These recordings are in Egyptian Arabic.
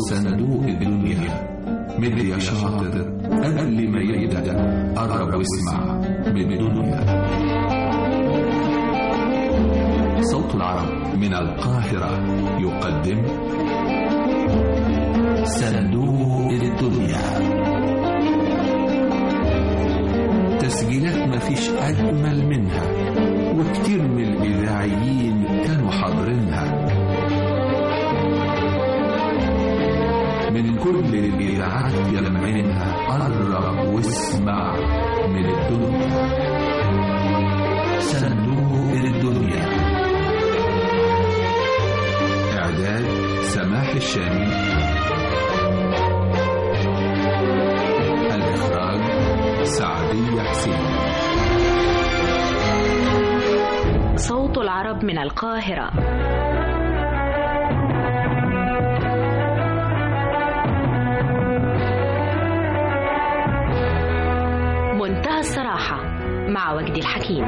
صندوق الدنيا مد يا شاطر قبل ما يبدأ قرب واسمع بالدنيا صوت العرب من القاهرة يقدم صندوق الدنيا تسجيلات مفيش أجمل منها وكتير من الإذاعيين كانوا حاضرينها من كل الإذاعات يلمعينها قرب واسمع من الدنيا صندوق الدنيا إعداد سماح الشامي الإخراج سعدية حسين صوت العرب من القاهرة منتهى الصراحة مع وجدي الحكيم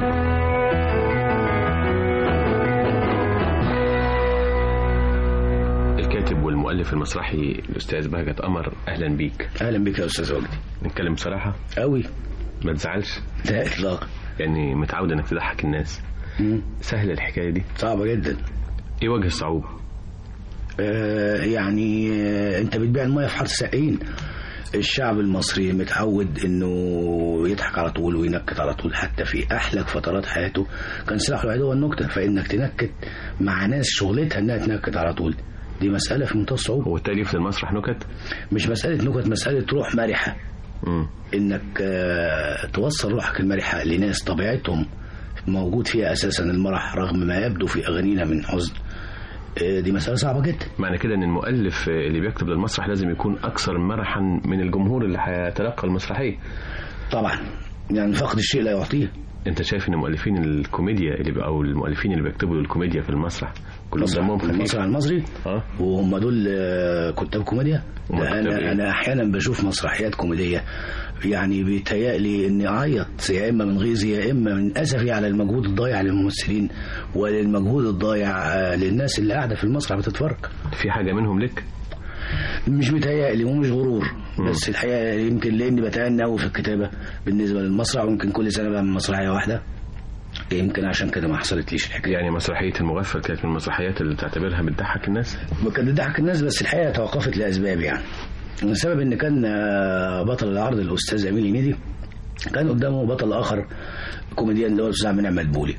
الكاتب والمؤلف المسرحي الأستاذ بهجت قمر أهلا بيك اهلا بك يا استاذ وجدي نتكلم بصراحة قوي ما تزعلش ده اطلاق يعني متعود إنك تضحك الناس مم. سهل الحكاية دي صعبه جدا إيه وجه الصعوبة آه يعني آه انت بتبيع الميه في حاره السقين الشعب المصري متعود انه يضحك على طول وينكت على طول حتى في احلك فترات حياته كان سلاحه الوحيد هو النكته فانك تنكت مع ناس شغلتها انها تنكت على طول دي مسألة في منتهى الصعوبة هو التأليف للمسرح نكت مش مسألة نكت مسألة روح مرحة مم. انك آه، توصل روحك المرحة لناس طبيعتهم موجود فيها اساسا المرح رغم ما يبدو في اغانينا من حزن آه، دي مسألة صعبة جدا معنى كده إن المؤلف اللي بيكتب للمسرح لازم يكون أكثر مرحا من الجمهور اللي هيتلقى المسرحية طبعا يعني فقد الشيء لا يعطيه أنت شايف إن مؤلفين الكوميديا اللي بي- أو المؤلفين اللي بيكتبوا للكوميديا في المسرح كلهم دمهم خفيف المسرح المصري اه وهم دول آه، كتاب كوميديا هم ده كتاب انا إيه؟ انا احيانا بشوف مسرحيات كوميديه يعني بيتهيألي اني اعيط يا اما من غيظي يا اما من اسفي على المجهود الضايع للممثلين وللمجهود الضايع آه، للناس اللي قاعده في المسرح بتتفرج في حاجة منهم لك مش متهيألي ومش غرور بس الحقيقه يمكن لاني بتأنى قوي في الكتابه بالنسبه للمسرح ويمكن كل سنه بعمل مسرحيه واحده يمكن عشان كده ما حصلتليش الحكايه يعني مسرحية المغفل كانت من المسرحيات اللي تعتبرها بتضحك الناس كانت بتضحك الناس بس الحقيقه توقفت لاسباب يعني السبب ان كان آه، بطل العرض الاستاذ امين هنيدي كان قدامه بطل اخر كوميديان اللي هو الاستاذ عبد المنعم مدبولي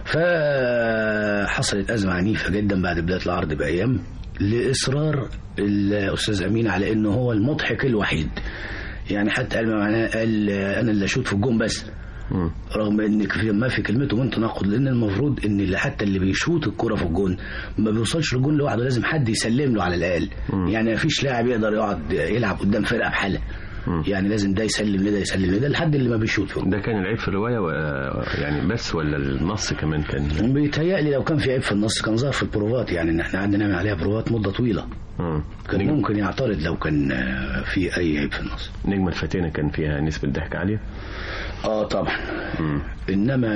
فحصلت ازمه عنيفه جدا بعد بدايه العرض بايام لاصرار الاستاذ امين على انه هو المضحك الوحيد يعني حتى قال ما معناه قال آه، انا اللي اشوت في الجون بس مم. رغم ان في- ما في كلمته من تناقض لان المفروض ان اللي حتى اللي بيشوط الكرة في الجون ما بيوصلش للجون لوحده لازم حد يسلم له على الاقل مم. يعني ما فيش لاعب يقدر يقعد يلعب قدام فرقه بحالها مم. يعني لازم ده يسلم لده يسلم لده لحد اللي ما بيشوط في الجون ده كان العيب في الرواية و... يعني بس ولا النص كمان كان بيتهيألي لو كان في عيب في النص كان ظهر في البروفات يعني ان احنا قعدنا نعمل عليها بروفات مده طويله مم. كان نجم, ممكن يعترض لو كان آه، في اي عيب في النص نجم الفتينة كان فيها نسبة ضحك عالية اه طبعا مم. انما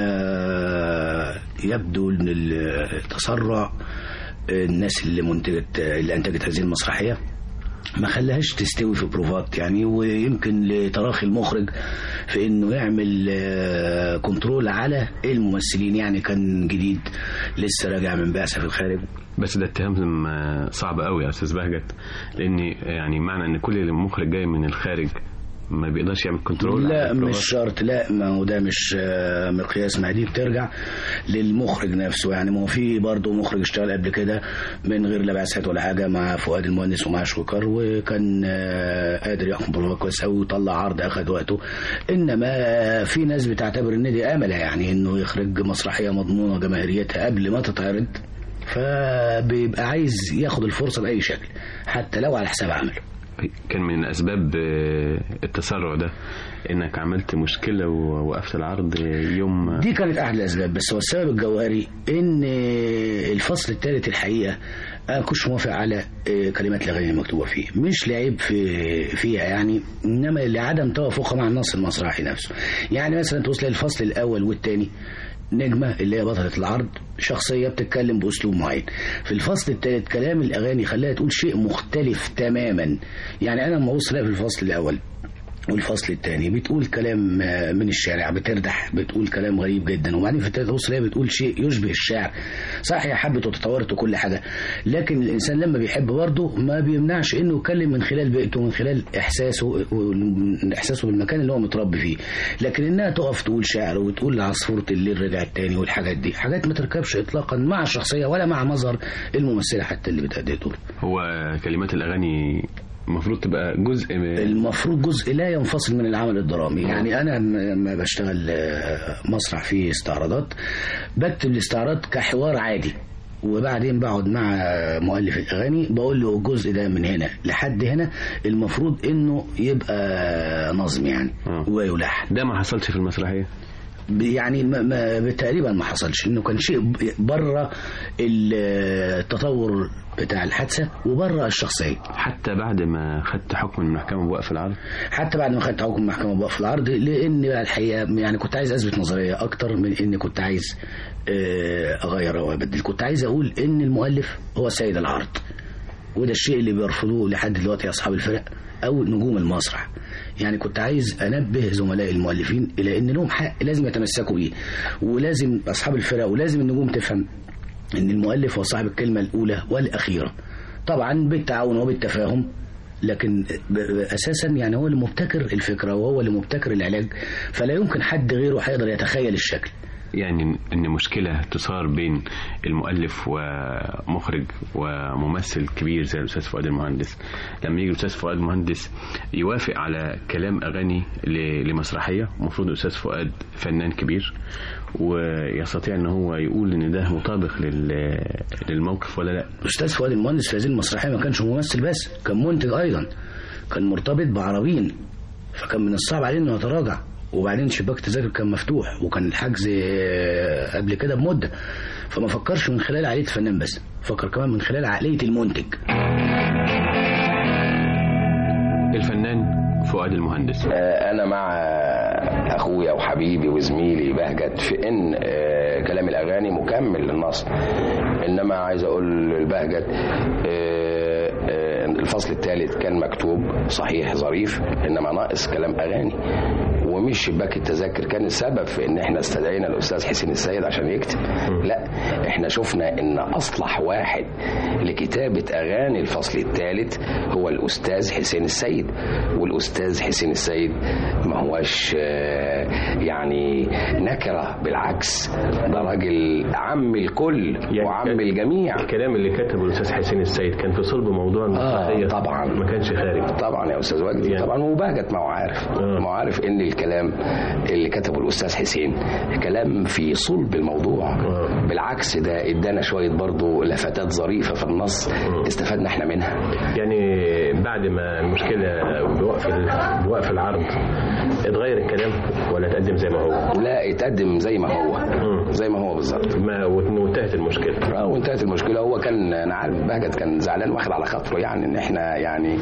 يبدو ان التسرع الناس اللي منتجت اللي انتجت هذه المسرحيه ما خلاهاش تستوي في بروفات يعني ويمكن لتراخي المخرج في انه يعمل آه، كنترول على الممثلين يعني كان جديد لسه راجع من بعثه في الخارج بس ده اتهام آه، صعب قوي يا استاذ بهجت لان يعني معنى ان كل مخرج جاي من الخارج ما بيقدرش يعمل كنترول على لا البروفات. مش شرط لا ما هو ده مش آه، مقياس ما دي بترجع للمخرج نفسه يعني ما هو في برضه مخرج اشتغل قبل كده من غير لا بعثات ولا حاجه مع فؤاد المهندس ومع شويكار وكان آه، قادر يحكم بروفات كويس قوي ويطلع عرض اخد وقته انما آه، في ناس بتعتبر ان دي امله يعني انه يخرج مسرحيه مضمونه جماهيريتها قبل ما تتعرض فبيبقى عايز ياخد الفرصه باي شكل حتى لو على حساب عمله كان من اسباب آه، التسرع ده انك عملت مشكله ووقفت العرض يوم دي كانت احد الاسباب بس هو السبب الجوهري ان الفصل الثالث الحقيقه انا كنتش موافق على كلمات الاغاني المكتوبه فيه مش لعيب في فيها يعني انما لعدم توافقها مع النص المسرحي نفسه يعني مثلا توصل الفصل الاول والثاني نجمة اللي هي بطلة العرض شخصية بتتكلم بأسلوب معين في الفصل الثالث كلام الأغاني خلاها تقول شيء مختلف تماما يعني أنا لما أبص لها في الفصل الأول والفصل الثاني بتقول كلام آه، من الشارع بتردح بتقول كلام غريب جدا وبعدين في الثالث بص لها بتقول شيء يشبه الشعر صح هي حبت وتطورت وكل حاجه لكن الانسان لما بيحب برضه ما بيمنعش انه يتكلم من خلال بيئته من خلال احساسه احساسه بالمكان اللي هو متربي فيه لكن انها تقف تقول شعر وتقول عصفوره الليل رجعت تاني والحاجات دي حاجات ما تركبش اطلاقا مع الشخصيه ولا مع مظهر الممثله حتى اللي بتأدي دور هو كلمات الاغاني المفروض تبقى جزء من المفروض جزء لا ينفصل من العمل الدرامي يعني انا لما بشتغل آه، مسرح فيه استعراضات بكتب الاستعراض كحوار عادي وبعدين بقعد مع مؤلف الاغاني بقول له الجزء ده من هنا لحد هنا المفروض انه يبقى نظم يعني آه. ويلحن ده ما حصلش في المسرحيه يعني ما ما تقريبا ما حصلش انه كان شيء بره التطور بتاع الحادثه وبره الشخصيه حتى بعد ما خدت حكم من المحكمه بوقف العرض حتى بعد ما خدت حكم المحكمه بوقف العرض لان بقى الحقيقه يعني كنت عايز اثبت نظريه اكتر من اني كنت عايز آه، اغير او ابدل كنت عايز اقول ان المؤلف هو سيد العرض وده الشيء اللي بيرفضوه لحد دلوقتي اصحاب الفرق او نجوم المسرح يعني كنت عايز انبه زملائي المؤلفين الى ان لهم حق لازم يتمسكوا بيه ولازم اصحاب الفرق ولازم النجوم تفهم ان المؤلف هو صاحب الكلمه الاولى والاخيره طبعا بالتعاون وبالتفاهم لكن ب- ب- اساسا يعني هو اللي مبتكر الفكره وهو اللي مبتكر العلاج فلا يمكن حد غيره هيقدر يتخيل الشكل يعني ان مشكله تثار بين المؤلف ومخرج وممثل كبير زي الاستاذ فؤاد المهندس لما يجي الاستاذ فؤاد المهندس يوافق على كلام اغاني ل- لمسرحيه المفروض الاستاذ فؤاد فنان كبير ويستطيع ان هو يقول ان ده مطابق لل- للموقف ولا لا الاستاذ فؤاد المهندس في هذه المسرحيه ما كانش ممثل بس كان منتج ايضا كان مرتبط بعربين فكان من الصعب عليه انه يتراجع وبعدين شباك التذاكر كان مفتوح وكان الحجز آه، قبل كده بمده فما فكرش من خلال عقليه الفنان بس فكر كمان من خلال عقليه المنتج الفنان فؤاد المهندس آه، انا مع اخويا وحبيبي وزميلي بهجت في ان آه، كلام الاغاني مكمل للنص انما عايز اقول لبهجت آه، آه، الفصل الثالث كان مكتوب صحيح ظريف انما ناقص كلام اغاني ومش شباك التذاكر كان السبب في ان احنا استدعينا الاستاذ حسين السيد عشان يكتب لا احنا شفنا ان اصلح واحد لكتابه اغاني الفصل الثالث هو الاستاذ حسين السيد والاستاذ حسين السيد ما هوش آه، يعني نكره بالعكس ده راجل عم الكل وعم الجميع الكلام اللي كتبه الاستاذ حسين السيد كان في صلب موضوع المسرحيه طبعا ما كانش خارج طبعا يا استاذ وجدي يعني- طبعا وبهجت ما هو عارف آه. ما هو عارف ان الكلام اللي كتبه الاستاذ حسين كلام في صلب الموضوع آه. بالعكس ده ادانا شويه برضه لفتات ظريفه في النص استفدنا احنا منها يعني بعد ما المشكله بوقف ال- بوقف العرض اتغير الكلام ولا اتقدم زي ما هو لا اتقدم زي ما هو مم. زي ما هو بالظبط ما وانتهت المشكله اه وانتهت المشكله هو كان انا عارف بهجت كان زعلان واخد على خاطره يعني ان احنا يعني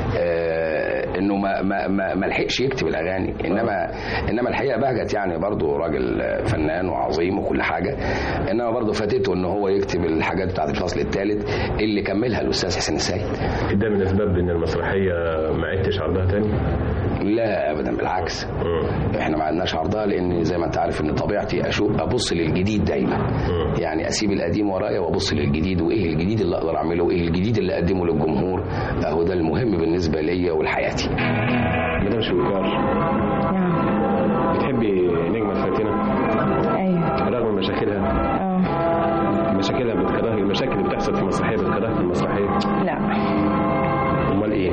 آه انه ما ما ما, ما لحقش يكتب الاغاني انما انما الحقيقه بهجت يعني برضه راجل فنان وعظيم وكل حاجه انما برضه فاتته ان هو يكتب الحاجات بتاعت الفصل الثالث اللي كملها الاستاذ حسين السيد ده من اسباب ان المسرحيه ما عدتش عرضها تاني لا ابدا بالعكس مم. احنا ما عندناش عرضها لان زي ما انت عارف ان طبيعتي اشوف ابص للجديد دايما مم. يعني اسيب القديم ورايا وابص للجديد وايه الجديد اللي اقدر اعمله وايه الجديد اللي اقدمه للجمهور اهو ده المهم بالنسبه ليا ولحياتي مدام شويكار نعم بتحبي نجمه فاتنه ايوه رغم مشاكلها اه مشاكلها بتكره المشاكل اللي بتحصل في المسرحيه بتكرهها في المسرحيه لا امال ايه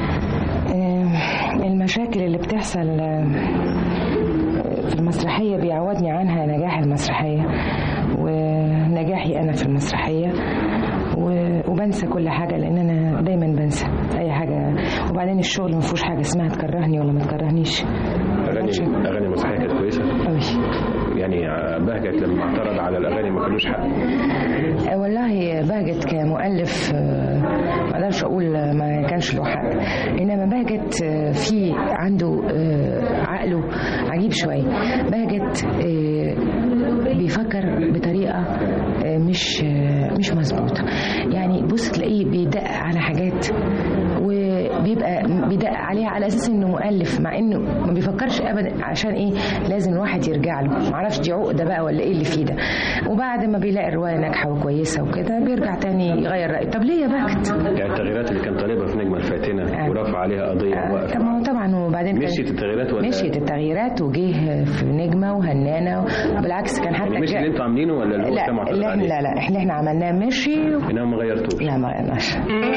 آه، المشاكل اللي بتحصل آه، في المسرحية بيعوضني عنها نجاح المسرحية ونجاحي أنا في المسرحية و- وبنسى كل حاجة لأن أنا دايما بنسى أي حاجة وبعدين الشغل ما فيهوش حاجة اسمها تكرهني ولا ما تكرهنيش اغاني اغاني المسرحيه كانت كويسه أوي يعني بهجت لما اعترض على الاغاني ما كانوش حق آه، والله بهجت كمؤلف آه، ما اقدرش اقول آه، ما كانش له حق انما بهجت آه، في عنده آه، عقله عجيب شويه بهجت آه، بيف- بيفكر بطريقه آه، مش آه، مش مظبوطه يعني بص تلاقيه بيدقق على حاجات وبيبقى بيدقق عليها على اساس انه مؤلف مع انه ما بيفكرش ابدا عشان ايه لازم الواحد يرجع له معرفش دي عقده بقى ولا ايه اللي فيه ده وبعد ما بيلاقي الروايه ناجحه وكويسه وكده بيرجع تاني يغير رايه طب ليه يا بخت يعني التغييرات اللي كان طالبها في نجمة الفاتنة آه. ورفع عليها قضية آه، ووقف طب ما هو طبعا وبعدين كان- مشيت التغييرات ولا مشيت التغييرات وجه في نجمه وهنانه وبالعكس كان حتى مش جاء- اللي انتوا عاملينه ولا اللي هو لا كان معترض لا عليه؟ لا لا احنا احنا عملناه مشي انما ما غيرتوش لا ما غيرناش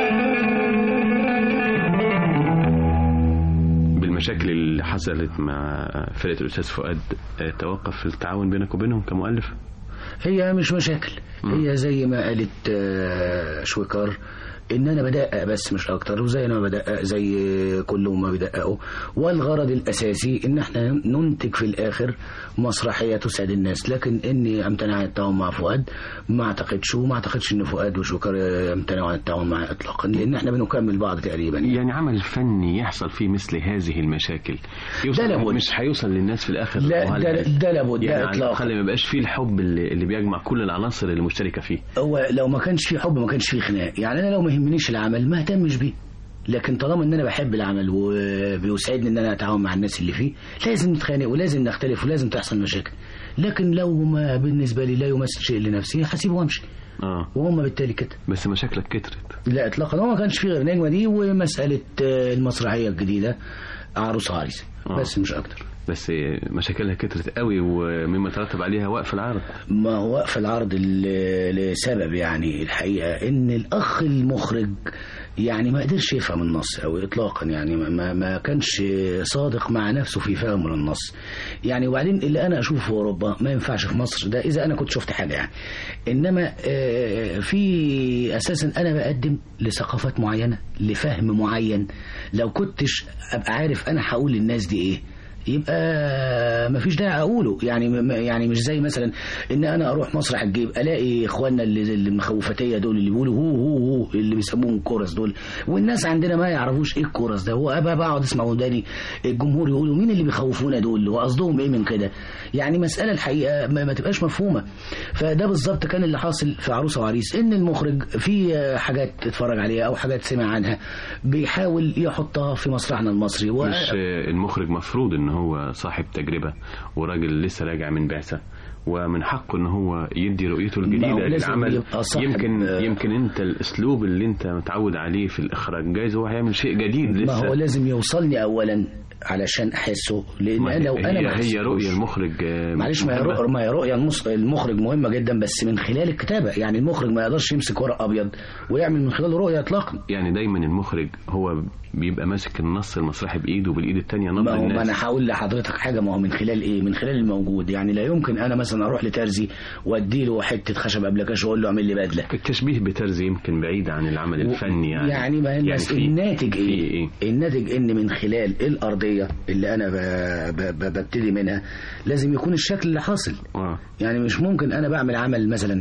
بالمشاكل اللي حصلت مع فرقة الأستاذ فؤاد آه، توقف التعاون بينك وبينهم كمؤلف هي مش مشاكل هي زي ما قالت آه، شويكار ان انا بدقق بس مش اكتر وزي انا بدقق زي كلهم ما بيدققوا والغرض الاساسي ان احنا ننتج في الاخر مسرحيه تسعد الناس لكن اني امتنع عن التعاون مع فؤاد ما اعتقدش وما اعتقدش ان فؤاد وشويكار يمتنعوا عن التعاون معي اطلاقا لان احنا بنكمل بعض تقريبا يعني عمل فني يحصل فيه مثل هذه المشاكل يوصل ده لابد. مش هيوصل للناس في الآخر لا، وهل- ده- ده لابد، ده يعني على إطلاقاً. الأقل ما يبقاش فيه الحب اللي, اللي بيجمع كل العناصر اللي مشتركة فيه هو لو ما كانش في حب ما كانش في خناق يعني انا لو ما يهمنيش العمل ما اهتمش بيه لكن طالما ان انا بحب العمل وبيسعدني ان انا اتعاون مع الناس اللي فيه لازم نتخانق ولازم نختلف ولازم تحصل مشاكل لكن لو ما بالنسبه لي لا يمثل شيء لنفسي هسيبه وامشي اه وهم بالتالي كده بس مشاكلك كترت لا اطلاقا هو ما كانش في غير نجمه دي ومساله آه، المسرحيه الجديده عروس عريس آه. بس مش اكتر بس مشاكلها كترت قوي ومما ترتب عليها وقف العرض ما هو وقف العرض ل- لسبب يعني الحقيقة ان الاخ المخرج يعني ما قدرش يفهم النص او اطلاقا يعني ما- ما, ما كانش صادق مع نفسه في فهمه للنص يعني وبعدين اللي انا اشوفه في اوروبا ما ينفعش في مصر ده اذا انا كنت شفت حاجة يعني انما آه، في اساسا انا بقدم لثقافات معينة لفهم معين لو كنتش ابقى عارف انا هقول للناس دي ايه يبقى ما فيش داعي اقوله يعني م- يعني مش زي مثلا ان انا اروح مسرح الجيب الاقي اخواننا اللي اللي المخوفتيه دول اللي بيقولوا هو هو هو اللي بيسموهم الكورس دول والناس عندنا ما يعرفوش ايه الكورس ده هو ابقى بقعد اسمع وداني الجمهور يقولوا مين اللي بيخوفونا دول وقصدهم ايه من كده يعني مساله الحقيقه ما, ما تبقاش مفهومه فده بالظبط كان اللي حاصل في عروسه وعريس ان المخرج في حاجات اتفرج عليها او حاجات سمع عنها بيحاول يحطها في مسرحنا المصري و... مش المخرج مفروض ان هو صاحب تجربة وراجل لسه راجع من بعثة ومن حقه ان هو يدي رؤيته ما الجديدة هو لازم للعمل يبقى صاحب- يمكن يمكن انت الاسلوب اللي انت متعود عليه في الاخراج جايز هو هيعمل شيء جديد ما لسه هو لازم يوصلني اولا علشان احسه لان ما انا لو هي انا ما هي حسيتوش- رؤية المخرج آه، معلش ما هي مهمة. رؤية ما هي رؤية المس- المخرج مهمة جدا بس من خلال الكتابة يعني المخرج ما يقدرش يمسك ورق أبيض ويعمل من خلاله رؤية إطلاقا يعني دايما المخرج هو بيبقى ماسك النص المسرحي بايده وبالايد التانية نبض ما هو ما الناس انا هقول لحضرتك حاجه ما هو من خلال ايه من خلال الموجود يعني لا يمكن انا مثلا اروح لترزي وادي له حته خشب ابلكاش واقول له اعمل لي بدله التشبيه بترزي يمكن بعيد عن العمل الفني يعني يعني ما هي الناس في- الناتج في ايه؟ ايه الناتج ان من خلال الارضيه اللي انا ب- ب- ب- ببتدي منها لازم يكون الشكل اللي حاصل اه يعني مش ممكن انا بعمل عمل مثلا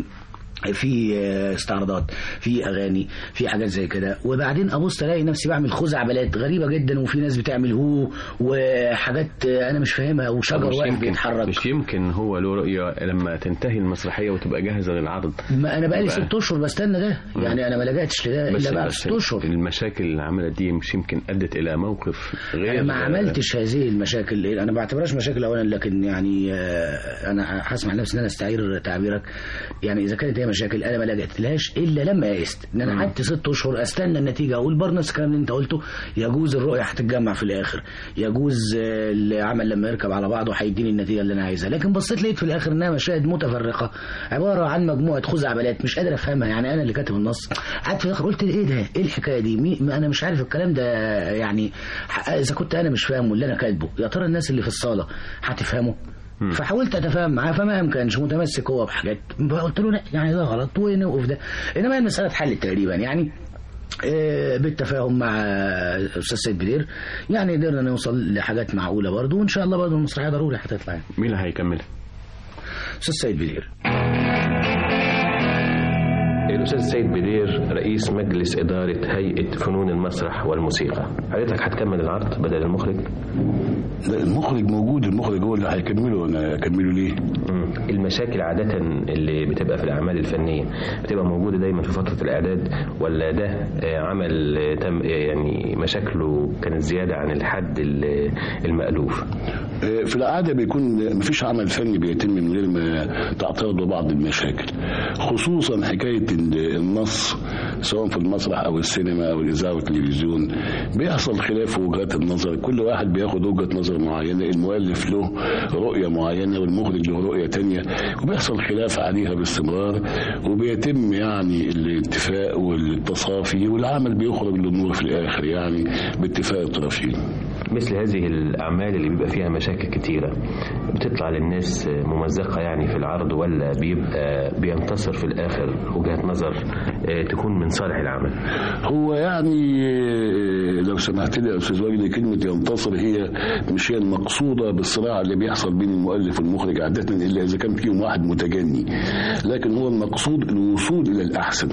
في استعراضات في اغاني في حاجات زي كده وبعدين ابص الاقي نفسي بعمل خزعبلات غريبه جدا وفي ناس بتعمل هو وحاجات انا مش فاهمها وشجر مش واقف يمكن بيتحرك مش يمكن هو له رؤية لما تنتهي المسرحية وتبقى جاهزة للعرض ما انا بقالي بقى. ست اشهر بستنى ده يعني انا ما لجأتش لده بس, الا بعد بس ست اشهر المشاكل اللي عملت دي مش يمكن ادت الى موقف غير انا ما عملتش هذه المشاكل انا ما بعتبرهاش مشاكل اولا لكن يعني آه، انا هسمح لنفسي ان انا استعير تعبيرك يعني اذا كانت هي مشاكل انا ما لجأتلهاش الا لما يئست ان انا قعدت ست اشهر استنى النتيجه اقول برضه نفس الكلام اللي انت قلته يجوز الرؤيه هتتجمع في الاخر يجوز آه، العمل لما يركب على بعضه هيديني النتيجه اللي انا عايزها لكن بصيت لقيت في الاخر انها مشاهد متفرقه عباره عن مجموعه خزعبلات مش قادر افهمها يعني انا اللي كاتب النص قعدت في الاخر قلت ايه ده ايه الحكايه دي مي ما انا مش عارف الكلام ده يعني ح- اذا كنت انا مش فاهمه اللي انا كاتبه يا ترى الناس اللي في الصاله هتفهمه فحاولت اتفاهم معاه فما امكنش متمسك هو بحاجات فقلت له لا يعني ده غلط ونوقف ده انما المساله اتحلت تقريبا يعني آه، بالتفاهم مع استاذ سيد بدير يعني قدرنا نوصل لحاجات معقوله برضه وان شاء الله برضه المسرحيه ضروري هتطلع يعني. مين اللي هيكمل استاذ سيد بدير الأستاذ سيد بدير رئيس مجلس إدارة هيئة فنون المسرح والموسيقى حضرتك هتكمل العرض بدل المخرج؟ لا، المخرج موجود المخرج هو اللي هيكمله انا اكمله ليه مم. المشاكل عادة اللي بتبقى في الأعمال الفنية بتبقى موجودة دايما في فترة الإعداد ولا ده آه، عمل آه، تم آه، يعني مشاكله كانت زيادة عن الحد ال- المألوف آه، في العاده بيكون مفيش عمل فني بيتم من غير ما تعترض بعض المشاكل خصوصا حكايه ال- النص سواء في المسرح او السينما او الاذاعه والتلفزيون بيحصل خلاف في وجهات النظر كل واحد بياخد وجهه نظر معينه المؤلف له رؤيه معينه والمخرج له رؤيه تانية وبيحصل خلاف عليها باستمرار وبيتم يعني الاتفاق والتصافي والعمل بيخرج للنور في الاخر يعني باتفاق الطرفين مثل هذه الأعمال اللي بيبقى فيها مشاكل كتيرة بتطلع للناس ممزقة يعني في العرض ولا بيبقى بينتصر في الآخر وجهة نظر آه، تكون من صالح العمل هو يعني آه، لو سمحت لي يا استاذ وجدي كلمه ينتصر هي مش هي المقصوده بالصراع اللي بيحصل بين المؤلف والمخرج عاده الا اذا كان فيهم واحد متجني لكن هو المقصود الوصول الى الاحسن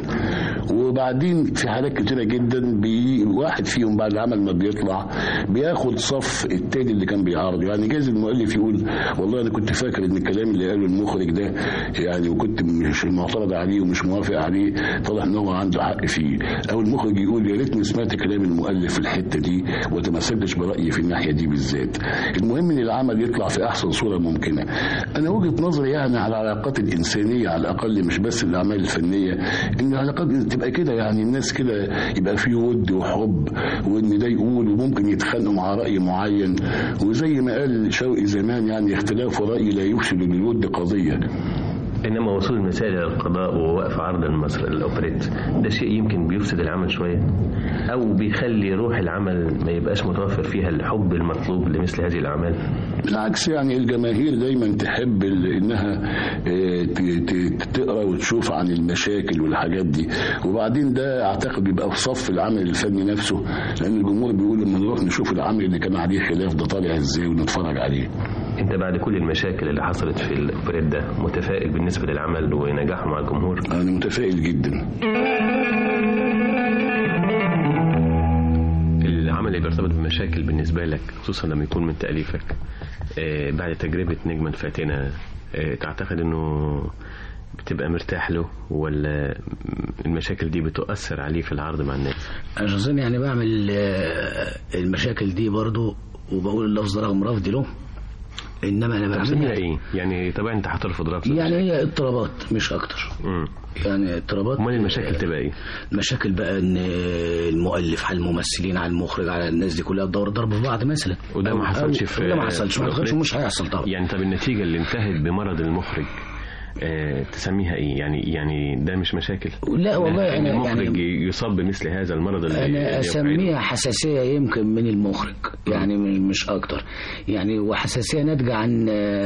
وبعدين في حالات كتيره جدا بي واحد فيهم بعد العمل ما بيطلع بياخد صف التاني اللي كان بيعارض يعني جايز المؤلف يقول والله انا كنت فاكر ان الكلام اللي قاله المخرج ده يعني وكنت مش معترض عليه ومش موافق عليه طلع ان هو عنده حق فيه او المخرج يقول يا ريتني سمعت كلام المؤلف في الحته دي وتمسكتش برايي في الناحيه دي بالذات المهم ان العمل يطلع في احسن صوره ممكنه انا وجهه نظري يعني على العلاقات الانسانيه على الاقل مش بس الاعمال الفنيه ان العلاقات تبقى كده يعني الناس كده يبقى فيه ود وحب وان ده يقول وممكن يتخانقوا مع راي معين وزي ما قال شوقي زمان يعني اختلاف راي لا يفسد للود قضيه إنما وصول المسائل إلى القضاء ووقف عرض المسرح الأوبريت ده شيء يمكن بيفسد العمل شوية أو بيخلي روح العمل ما يبقاش متوفر فيها الحب المطلوب لمثل هذه الأعمال بالعكس يعني الجماهير دايما تحب ال- انها آه، ت- ت- تقرا وتشوف عن المشاكل والحاجات دي وبعدين ده اعتقد بيبقى في صف العمل الفني نفسه لان الجمهور بيقول لما نروح نشوف العمل اللي كان عليه خلاف ده طالع ازاي ونتفرج عليه أنت بعد كل المشاكل اللي حصلت في الأوبريت ده متفائل بالنسبة للعمل ونجاحه مع الجمهور انا متفائل جدا العمل اللي بيرتبط بمشاكل بالنسبة لك خصوصا لما يكون من تأليفك آه، بعد تجربة نجما فاتنة آه، تعتقد انه بتبقى مرتاح له ولا المشاكل دي بتؤثر عليه في العرض مع الناس انا شخصيا يعني بعمل آه، المشاكل دي برضو وبقول اللفظ رغم رفضي له انما انا بتسميها بعملها ايه يعني طبعا انت هترفض رفض يعني هي اضطرابات مش اكتر مم. يعني اضطرابات امال المشاكل تبقى ايه المشاكل بقى ان المؤلف على الممثلين على المخرج على الناس دي كلها تدور ضرب في بعض مثلا وده ما أو- حصلش أو- في وده ما حصلش ما حصلش ومش هيحصل طبعا يعني طب النتيجة اللي انتهت بمرض المخرج آه، تسميها ايه يعني يعني ده مش مشاكل لا والله ان انا المخرج يعني يصاب بمثل هذا المرض اللي اللي انا يقعده. اسميها حساسيه يمكن من المخرج يعني م- مش اكتر يعني وحساسيه ناتجه عن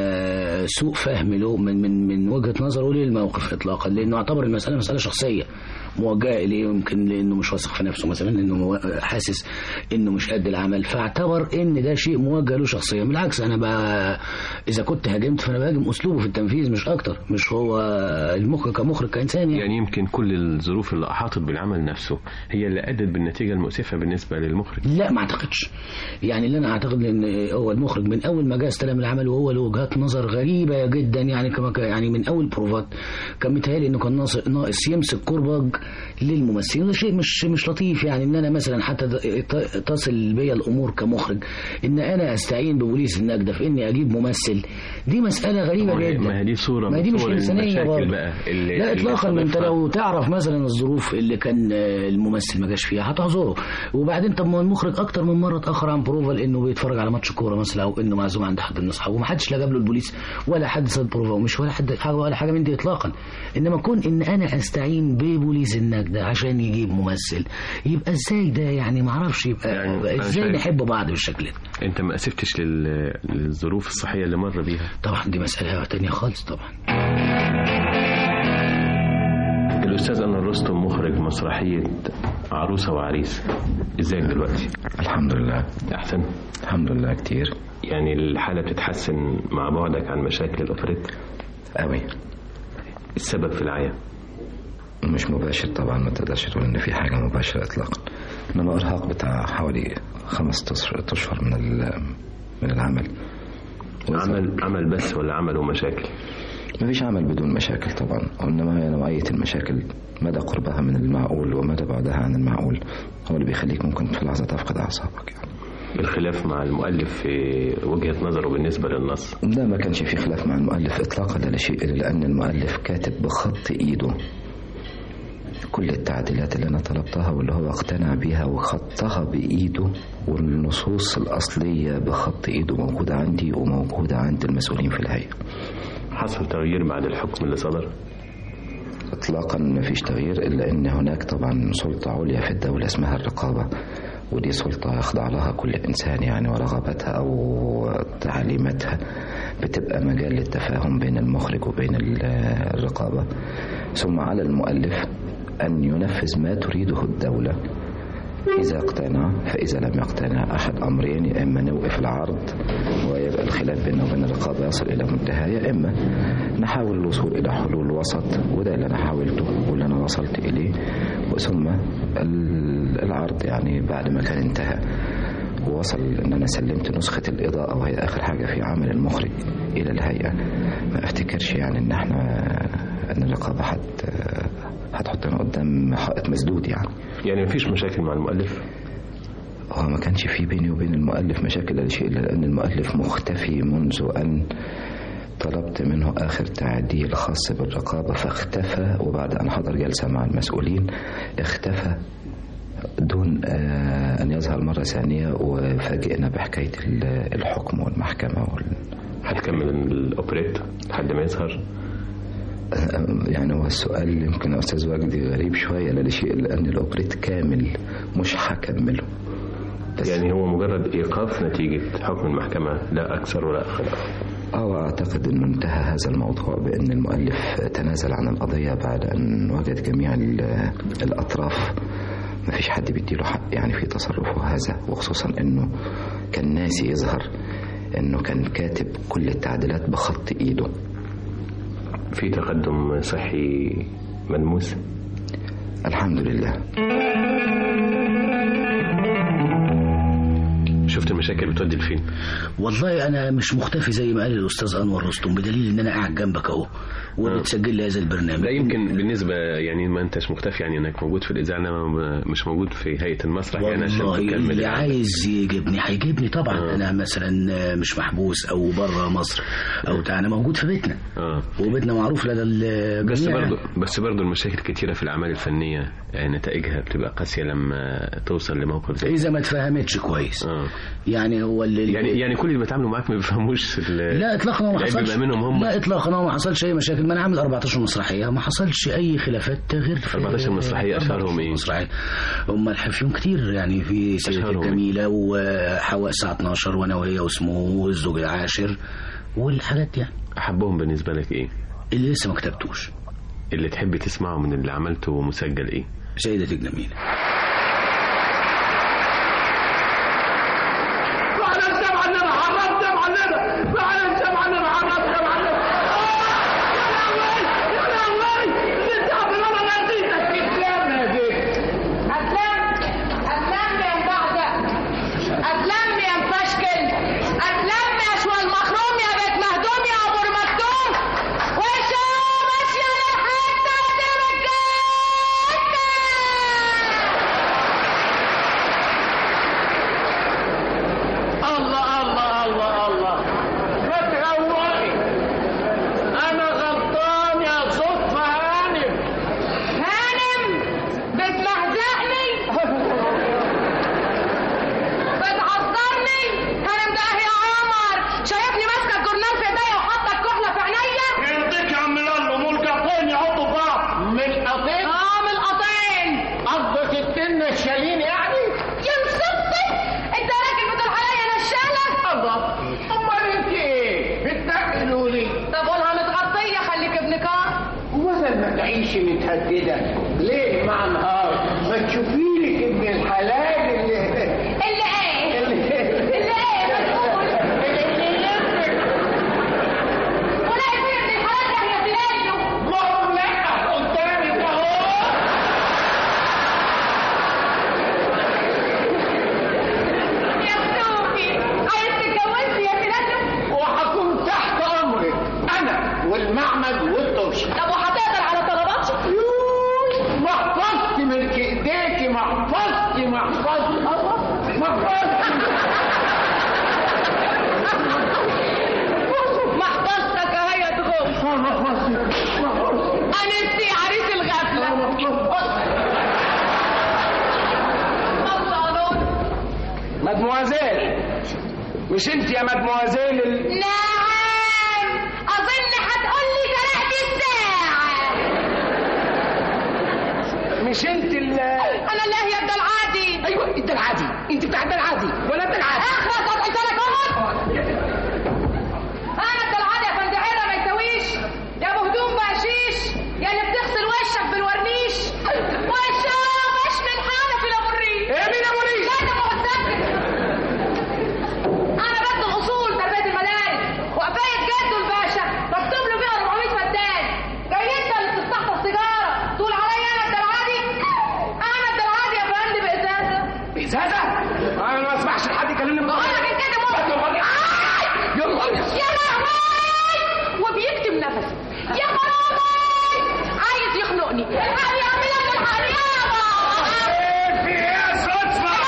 آه، سوء فهم له من من من وجهه نظره للموقف اطلاقا لانه اعتبر المساله مساله شخصيه موجهه اليه يمكن لانه مش واثق في نفسه مثلا انه مو- حاسس انه مش قد العمل فاعتبر ان ده شيء موجه له شخصيا بالعكس انا بقى اذا كنت هاجمت فانا بهاجم اسلوبه في التنفيذ مش اكتر مش هو المخرج كمخرج كانسان يعني, يعني يمكن كل الظروف اللي احاطت بالعمل نفسه هي اللي ادت بالنتيجه المؤسفه بالنسبه للمخرج لا ما اعتقدش يعني اللي انا اعتقد ان هو المخرج من اول ما جاء استلم العمل وهو له وجهات نظر غريبه جدا يعني كما كان- يعني من اول بروفات كان متهيألي انه كان ناقص ناقص يمسك كرباج للممثلين وده شيء مش مش لطيف يعني ان انا مثلا حتى ت- تصل بيا الامور كمخرج ان انا استعين ببوليس النجده في اني اجيب ممثل دي مساله غريبه ما هي- جدا ما هي دي صوره ما من دي مش صور انسانيه المشاكل برضه بقى اللي لا اللي اطلاقا ما انت صادفها. لو تعرف مثلا الظروف اللي كان آه، الممثل ما جاش فيها هتعذره وبعدين طب ما هو المخرج اكتر من مره اتاخر عن بروفا لانه بيتفرج على ماتش كوره مثلا او انه معزوم عند حد من اصحابه وما حدش لا جاب له البوليس ولا حد صاد بروفا ومش ولا حد حاجه ولا حاجه من دي اطلاقا انما كون ان انا استعين ببوليس النجده عشان يجيب ممثل يبقى ازاي ده يعني ما اعرفش يبقى يعني أنا ازاي شايف- نحب بعض بالشكل ده انت ما اسفتش لل- للظروف الصحيه اللي مر بيها طبعا دي مساله تانية خالص طبعا الاستاذ انور رستم مخرج مسرحيه عروسه وعريس ازيك دلوقتي الحمد لله احسن الحمد لله كتير يعني الحاله بتتحسن مع بعدك عن مشاكل الاوبريت قوي السبب في العيا مش مباشر طبعا ما تقدرش تقول ان في حاجه مباشره اطلاقا انما ارهاق بتاع حوالي خمس تصر- اشهر من ال- من العمل عمل عمل بس ولا عمل ومشاكل ما فيش عمل بدون مشاكل طبعا وانما هي نوعيه المشاكل مدى قربها من المعقول ومدى بعدها عن المعقول هو اللي بيخليك ممكن في لحظه تفقد اعصابك يعني الخلاف مع المؤلف في وجهة نظره بالنسبة للنص ده ما كانش في خلاف مع المؤلف اطلاقا لا شيء الا لان المؤلف كاتب بخط ايده كل التعديلات اللي انا طلبتها واللي هو اقتنع بيها وخطها بايده والنصوص الاصليه بخط ايده موجوده عندي وموجوده عند المسؤولين في الهيئه حصل تغيير بعد الحكم اللي صدر اطلاقا ما فيش تغيير الا ان هناك طبعا سلطه عليا في الدوله اسمها الرقابه ودي سلطه يخضع لها كل انسان يعني ورغباتها او تعليماتها بتبقى مجال للتفاهم بين المخرج وبين ال- الرقابه ثم على المؤلف ان ينفذ ما تريده الدوله إذا اقتنع فإذا لم يقتنع أحد أمرين يا إما نوقف العرض ويبقى الخلاف بيننا وبين الرقابة يصل إلى منتهى يا إما نحاول الوصول إلى حلول وسط وده اللي أنا حاولته واللي أنا وصلت إليه وثم ال- العرض يعني بعد ما كان انتهى ووصل ان انا سلمت نسخه الاضاءه وهي اخر حاجه في عمل المخرج الى الهيئه ما افتكرش يعني ان احنا ان الرقابه حت هتحطنا قدام حائط مسدود يعني يعني مفيش مشاكل مع المؤلف هو ما كانش في بيني وبين المؤلف مشاكل ولا شيء الا لان المؤلف مختفي منذ ان طلبت منه آخر تعديل خاص بالرقابة فاختفى وبعد أن حضر جلسة مع المسؤولين اختفى دون آه، أن يظهر مرة ثانية وفاجئنا بحكاية ال- الحكم والمحكمة وال... هتكمل الأوبريت لحد ما يظهر يعني هو السؤال يمكن يا أستاذ وجدي غريب شوية لا شيء إلا أن الأوبريت كامل مش هكمله بس يعني هو مجرد إيقاف نتيجة حكم المحكمة لا أكثر ولا أقل أو أعتقد أنه انتهى هذا الموضوع بأن المؤلف تنازل عن القضية بعد أن وجد جميع ال- الأطراف ما فيش حد بيديله حق يعني في تصرفه هذا وخصوصا أنه كان ناسي يظهر أنه كان كاتب كل التعديلات بخط إيده في تقدم صحي ملموس الحمد لله شفت المشاكل بتودي لفين والله انا مش مختفي زي ما قال الاستاذ انور رستم بدليل ان انا قاعد جنبك اهو وبتسجل لي هذا البرنامج لا يمكن بالنسبة يعني ما أنتش مختفي يعني أنك موجود في الإذاعة أنا مش موجود في هيئة المسرح يعني عشان والله تكمل اللي العمل. عايز يجيبني هيجيبني طبعا آه. انا مثلا مش محبوس او بره مصر او بتاع انا موجود في بيتنا اه وبيتنا معروف لدى الجميع بس يعني. برضو بس برضو المشاكل كتيرة في الأعمال الفنية يعني نتائجها بتبقى قاسية لما توصل لموقف زي اذا ما اتفهمتش كويس اه يعني هو اللي يعني يعني كل اللي بيتعاملوا معاك ما بيفهموش ال- لا اطلاقا هو ما العيب حصلش بيبقى منهم هم لا اطلاقا هو ما حصلش اي مشاكل ما انا عامل 14 مسرحيه ما حصلش اي خلافات غير في 14 مسرحية أشهرهم 14 إيه؟ مسرحيه هم فيهم كتير يعني في سيدة أشهرهم إيه؟ الجميله وحواء الساعه 12 وانا وهي واسمه والزوج العاشر والحاجات دي يعني أحبهم بالنسبة لك إيه؟ اللي لسه ما كتبتوش اللي تحب تسمعه من اللي عملته مسجل إيه؟ سيدة الجميله فعلا انت معلمة حرمت يا معلمة فعلا انت معلمة حرمت يا معلمة يا لهوي يا لهوي انت عبد الله انا نسيتك تسلم يا بيت أسلم أسلم يا مبعدة أسلم يا مفشكل أسلم يا شوى المخروم يا بيت مهدوم يا أبو المكتوم وشو ماشية لحتة ترجعك الله الله الله الله ما تغوقي انا غلطان يا صدفة هانم هانم بتمهزقني بتحذرني هانم ده يا عمر شايفني ماسكه الجورنال في ايديا وحاطه الكحله في عينيا يرضيك يا عم لالو ملقطين يحطوا في بعض ملقطين اه من القطين قصدك التنة الشالين يعني يا مصدق انت راجل بتقول عليا نشاله الله امال انت ايه بتنقلوا لي طب قولها متغطيه خليك ابن كار بدل ما تعيشي متهدده ليه مع نهار ما تشوفي لك ابن الحلال اللي اللي ايه اللي اللي ايه مسؤول اللي يلفك ولا فين ابن الحلال ده يا بلاده ما هو لا قدامك اهو تقومش طب وهتقدر على طلباتي محفظتي ملك ايديكي محفظتي محفظتي محفظتي محفظتك اهي تغم محفظتي انستي عريس الغفله مدموازيل مش انت يا مدموازيل ال... نعم اظن هتقولي سرقت الساعه مش انت ال... انا اللي هي ده العادي ايوه انت العادي انت بتاع ده العادي ولا انت العادي اخرس قلت لك اقعد انا ده العادي يا فندعيره ما يساويش يا ابو هدوم بقشيش يا اللي بتغسل وشك بالورنيش وشامش من حنفي لابو الريش ايه مين ابو ريش لا ده متذكر انا بدي الاصول تربيه المدارس وقفايه جده الباشا بكتب له فيها 400 فدان جاي انت اللي بتستحضر سيجاره تقول عليا انا الدلعادي انا الدلعادي يا فندم بازازه بإزازة انا ما اسمعش لحد يكلمني من بقول لك كده مو يلا يا لهوي وبيكتم نفسه يا خرابي عايز يخنقني قال يعمل لك الحريابه ايه في ايه صدفة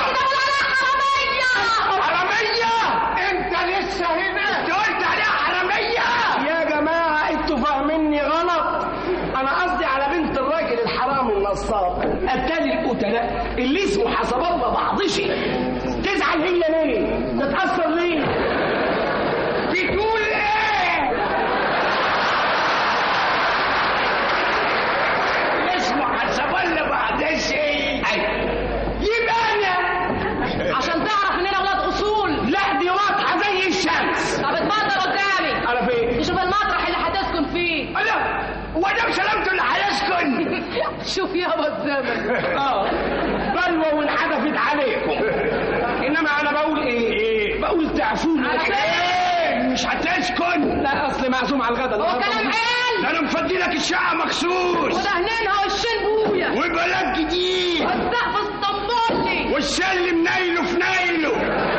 حرامية انت لسه هنا انت قلت عليها حرامية يا جماعة انتوا فاهميني غلط انا قصدي على بنت الراجل الحرامي النصاب قتال القتلاء اللي اسمه حسب الله بعضشي تزعل هي ليه تتأثر ليه بتقول ايه اسمه حسب الله بعضشي يبقى انا عشان تعرف ان انا ولاد اصول لا دي واضحة زي الشمس طب اتفضل قدامي على فين؟ نشوف المطرح اللي هتسكن فيه أنا وده سلامته اللي هيسكن شوف يابا الزمن اه بلوى وانحدفت عليكم انما انا بقول ايه؟ ايه؟ بقول تعفون على ايه؟ مش هتسكن لا اصل معزوم على الغدا هو كلام قال ده انا مفضي لك الشقه مخصوص ودهنينها وشين بويا وبلد جديد والسقف اسطنبولي والسلم نايله في نايله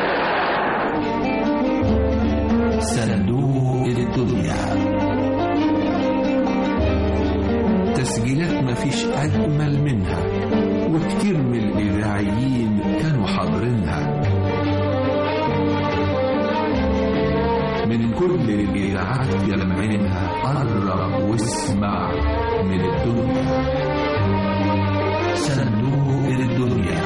صندوق الدنيا تسجيلات مفيش أجمل منها وكتير من الإذاعيين كانوا حاضرينها من كل الإذاعات جمعينها قرب واسمع من الدنيا صندوق الدنيا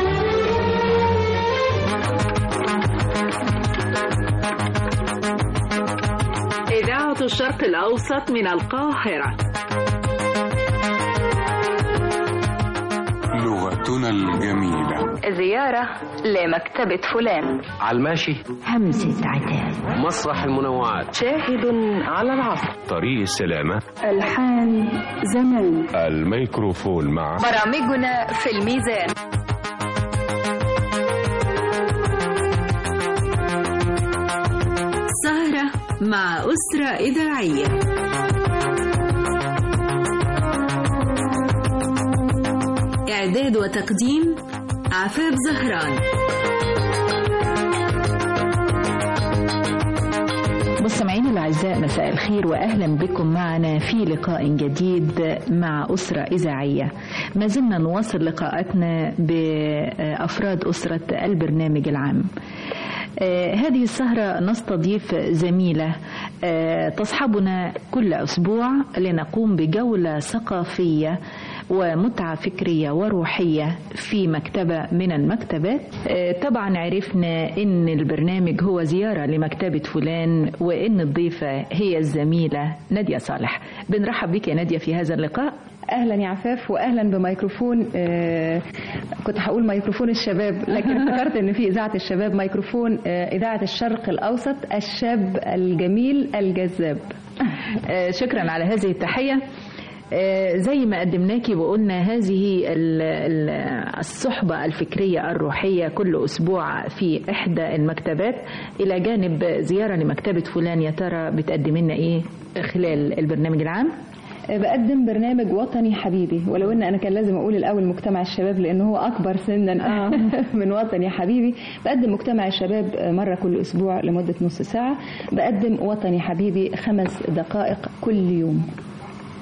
إذاعة الشرق الأوسط من القاهرة لغتنا الجميلة زيارة لمكتبة فلان على الماشي همسة عتاب مسرح المنوعات شاهد على العصر طريق السلامة ألحان زمان الميكروفون مع برامجنا في الميزان سهرة مع أسرة إذاعية إعداد وتقديم عفاف زهران مستمعينا الاعزاء مساء الخير واهلا بكم معنا في لقاء جديد مع اسره اذاعيه. ما زلنا نواصل لقاءاتنا بافراد اسره البرنامج العام. آه، هذه السهرة نستضيف زميلة آه، تصحبنا كل أسبوع لنقوم بجولة ثقافية ومتعة فكرية وروحية في مكتبة من المكتبات آه، طبعا عرفنا ان البرنامج هو زيارة لمكتبة فلان وان الضيفة هي الزميلة نادية صالح بنرحب بك يا نادية في هذا اللقاء اهلا يا عفاف واهلا بميكروفون آه كنت هقول ميكروفون الشباب لكن افتكرت ان في اذاعه الشباب ميكروفون آه اذاعه الشرق الاوسط الشاب الجميل الجذاب آه شكرا على هذه التحيه آه، زي ما قدمناكي وقلنا هذه ال- ال- الصحبة الفكرية الروحية كل أسبوع في إحدى المكتبات إلى جانب زيارة لمكتبة فلان يا ترى بتقدم لنا إيه خلال البرنامج العام؟ آه بقدم برنامج وطني حبيبي ولو ان انا كان لازم اقول الاول مجتمع الشباب لان هو اكبر سنا من وطني حبيبي بقدم مجتمع الشباب آه، مره كل اسبوع لمده نص ساعه بقدم وطني حبيبي خمس دقائق كل يوم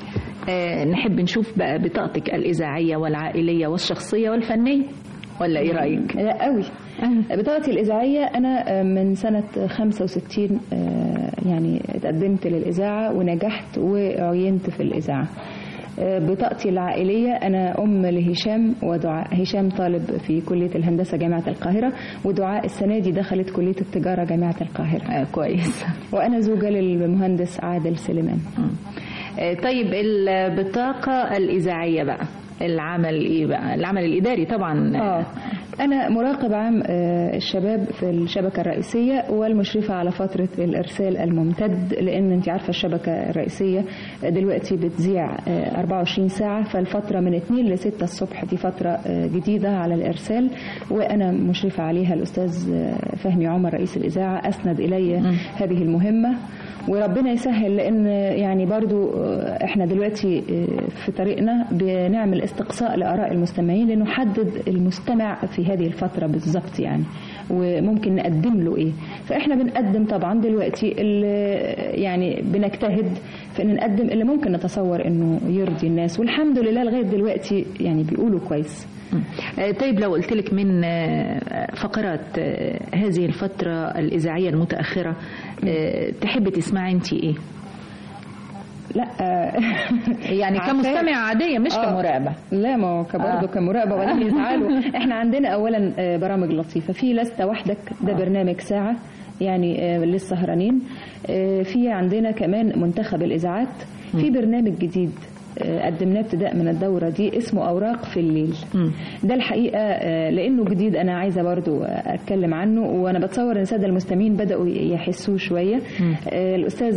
آه نحب نشوف بقى بطاقتك الإذاعية والعائلية والشخصية والفنية ولا إيه رأيك؟ لا قوي بطاقتي الإذاعية أنا من سنة 65 يعني اتقدمت للإذاعة ونجحت وعينت في الإذاعة بطاقتي العائلية أنا أم لهشام ودعاء هشام طالب في كلية الهندسة جامعة القاهرة ودعاء السنة دي دخلت كلية التجارة جامعة القاهرة آه كويس وأنا زوجة للمهندس عادل سليمان آه طيب البطاقة الإذاعية بقى العمل ايه بقى العمل الاداري طبعا اه انا مراقب عام الشباب في الشبكه الرئيسيه والمشرفه على فتره الارسال الممتد لان انت عارفه الشبكه الرئيسيه دلوقتي بتذيع 24 ساعه فالفتره من 2 ل 6 الصبح دي فتره جديده على الارسال وانا مشرفه عليها الاستاذ فهمي عمر رئيس الاذاعه اسند الي هذه المهمه وربنا يسهل لان يعني برضو احنا دلوقتي في طريقنا بنعمل استقصاء لاراء المستمعين لنحدد المستمع في هذه الفتره بالظبط يعني وممكن نقدم له ايه فاحنا بنقدم طبعا دلوقتي يعني بنجتهد في ان نقدم اللي ممكن نتصور انه يرضي الناس والحمد لله لغايه دلوقتي يعني بيقولوا كويس طيب لو قلت لك من فقرات هذه الفترة الإذاعية المتأخرة تحبي تسمعي أنت إيه؟ لا يعني كمستمعة عادية مش آه. كمراقبة لا ما هو برضه آه. كمراقبة وبعدين يزعلوا احنا عندنا أولا برامج لطيفة في لست وحدك ده برنامج ساعة يعني للسهرانين في عندنا كمان منتخب الإذاعات في برنامج جديد قدمناه ابتداء من الدورة دي اسمه أوراق في الليل م. ده الحقيقة لأنه جديد أنا عايزة برضو أتكلم عنه وأنا بتصور أن السادة المستمعين بدأوا يحسوه شوية م. الأستاذ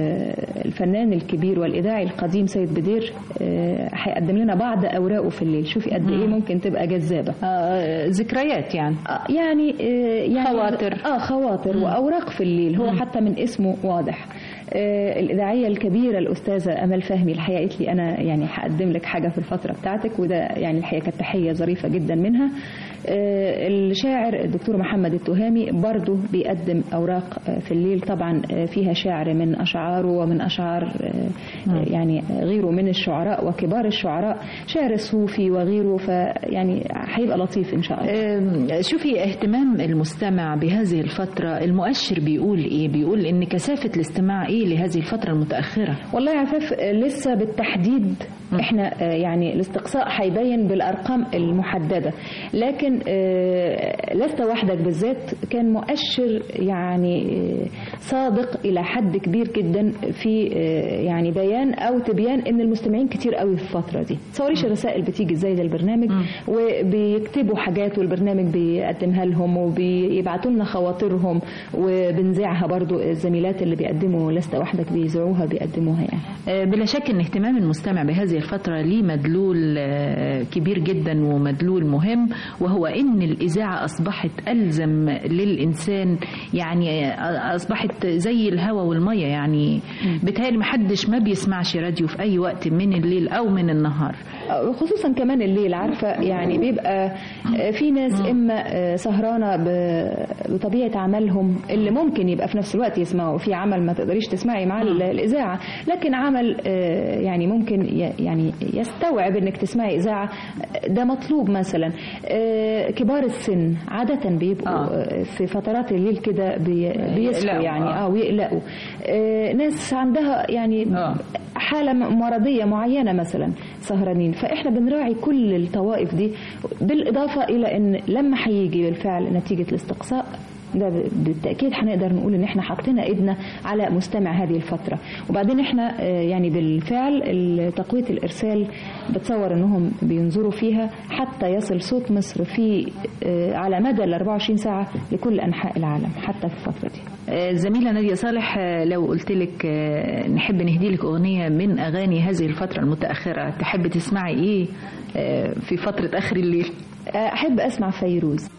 الفنان الكبير والإذاعي القديم سيد بدير هيقدم لنا بعض أوراقه في الليل شوفي قد إيه ممكن تبقى جذابة آه ذكريات يعني آه يعني, يعني خواطر آه خواطر م. وأوراق في الليل هو م. حتى من اسمه واضح آه الإذاعية الكبيرة الأستاذة أمل فهمي الحقيقة قالت لي أنا يعني هقدم لك حاجة في الفترة بتاعتك وده يعني الحقيقة كانت تحية ظريفة جدا منها آه الشاعر الدكتور محمد التهامي برضه بيقدم أوراق في الليل طبعا فيها شعر من أشعاره ومن أشعار آه يعني غيره من الشعراء وكبار الشعراء شعر صوفي وغيره فيعني هيبقى لطيف إن شاء الله شوفي اهتمام المستمع بهذه الفترة المؤشر بيقول إيه بيقول إن كثافة الاستماع إيه لهذه الفترة المتأخرة والله يا عفاف لسه بالتحديد احنا يعني الاستقصاء هيبين بالارقام المحدده لكن لست وحدك بالذات كان مؤشر يعني صادق الى حد كبير جدا في يعني بيان او تبيان ان المستمعين كتير قوي في الفتره دي تصوريش الرسائل بتيجي ازاي ده البرنامج وبيكتبوا حاجات والبرنامج بيقدمها لهم وبيبعتوا لنا خواطرهم وبنذاعها برضو الزميلات اللي بيقدموا لست وحدك بيذاعوها بيقدموها يعني بلا شك ان اهتمام المستمع بهذه الفترة ليه مدلول كبير جدا ومدلول مهم وهو ان الاذاعة اصبحت الزم للانسان يعني اصبحت زي الهواء والمية يعني بتهيألي محدش ما بيسمعش راديو في اي وقت من الليل او من النهار خصوصا كمان الليل عارفة يعني بيبقى في ناس اما سهرانة بطبيعة عملهم اللي ممكن يبقى في نفس الوقت يسمعوا في عمل ما تقدريش تسمعي مع الاذاعة لكن عمل يعني ممكن يعني يستوعب انك تسمعي اذاعه ده مطلوب مثلا كبار السن عاده بيبقوا آه. في فترات الليل كده بيصحوا يعني اه ويقلقوا ناس عندها يعني آه. حاله مرضيه معينه مثلا سهرانين فاحنا بنراعي كل الطوائف دي بالاضافه الى ان لما هيجي بالفعل نتيجه الاستقصاء ده بالتاكيد هنقدر نقول ان احنا حطينا ايدنا على مستمع هذه الفتره وبعدين احنا يعني بالفعل تقويه الارسال بتصور انهم بينظروا فيها حتى يصل صوت مصر في على مدى ال 24 ساعه لكل انحاء العالم حتى في الفتره دي زميلة نادية صالح لو قلت لك نحب نهدي لك أغنية من أغاني هذه الفترة المتأخرة تحب تسمعي إيه في فترة آخر الليل أحب أسمع فيروز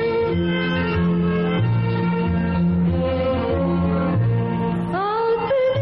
عاطفة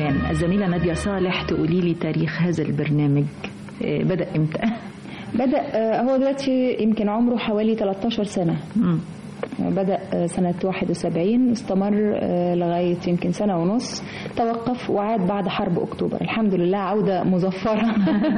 فلان الزميلة نادية صالح تقولي لي تاريخ هذا البرنامج آه، بدأ امتى؟ بدأ آه، هو دلوقتي يمكن عمره حوالي 13 سنة بدأ آه، سنة 71 استمر آه، لغاية يمكن سنة ونص توقف وعاد بعد حرب أكتوبر الحمد لله عودة مظفرة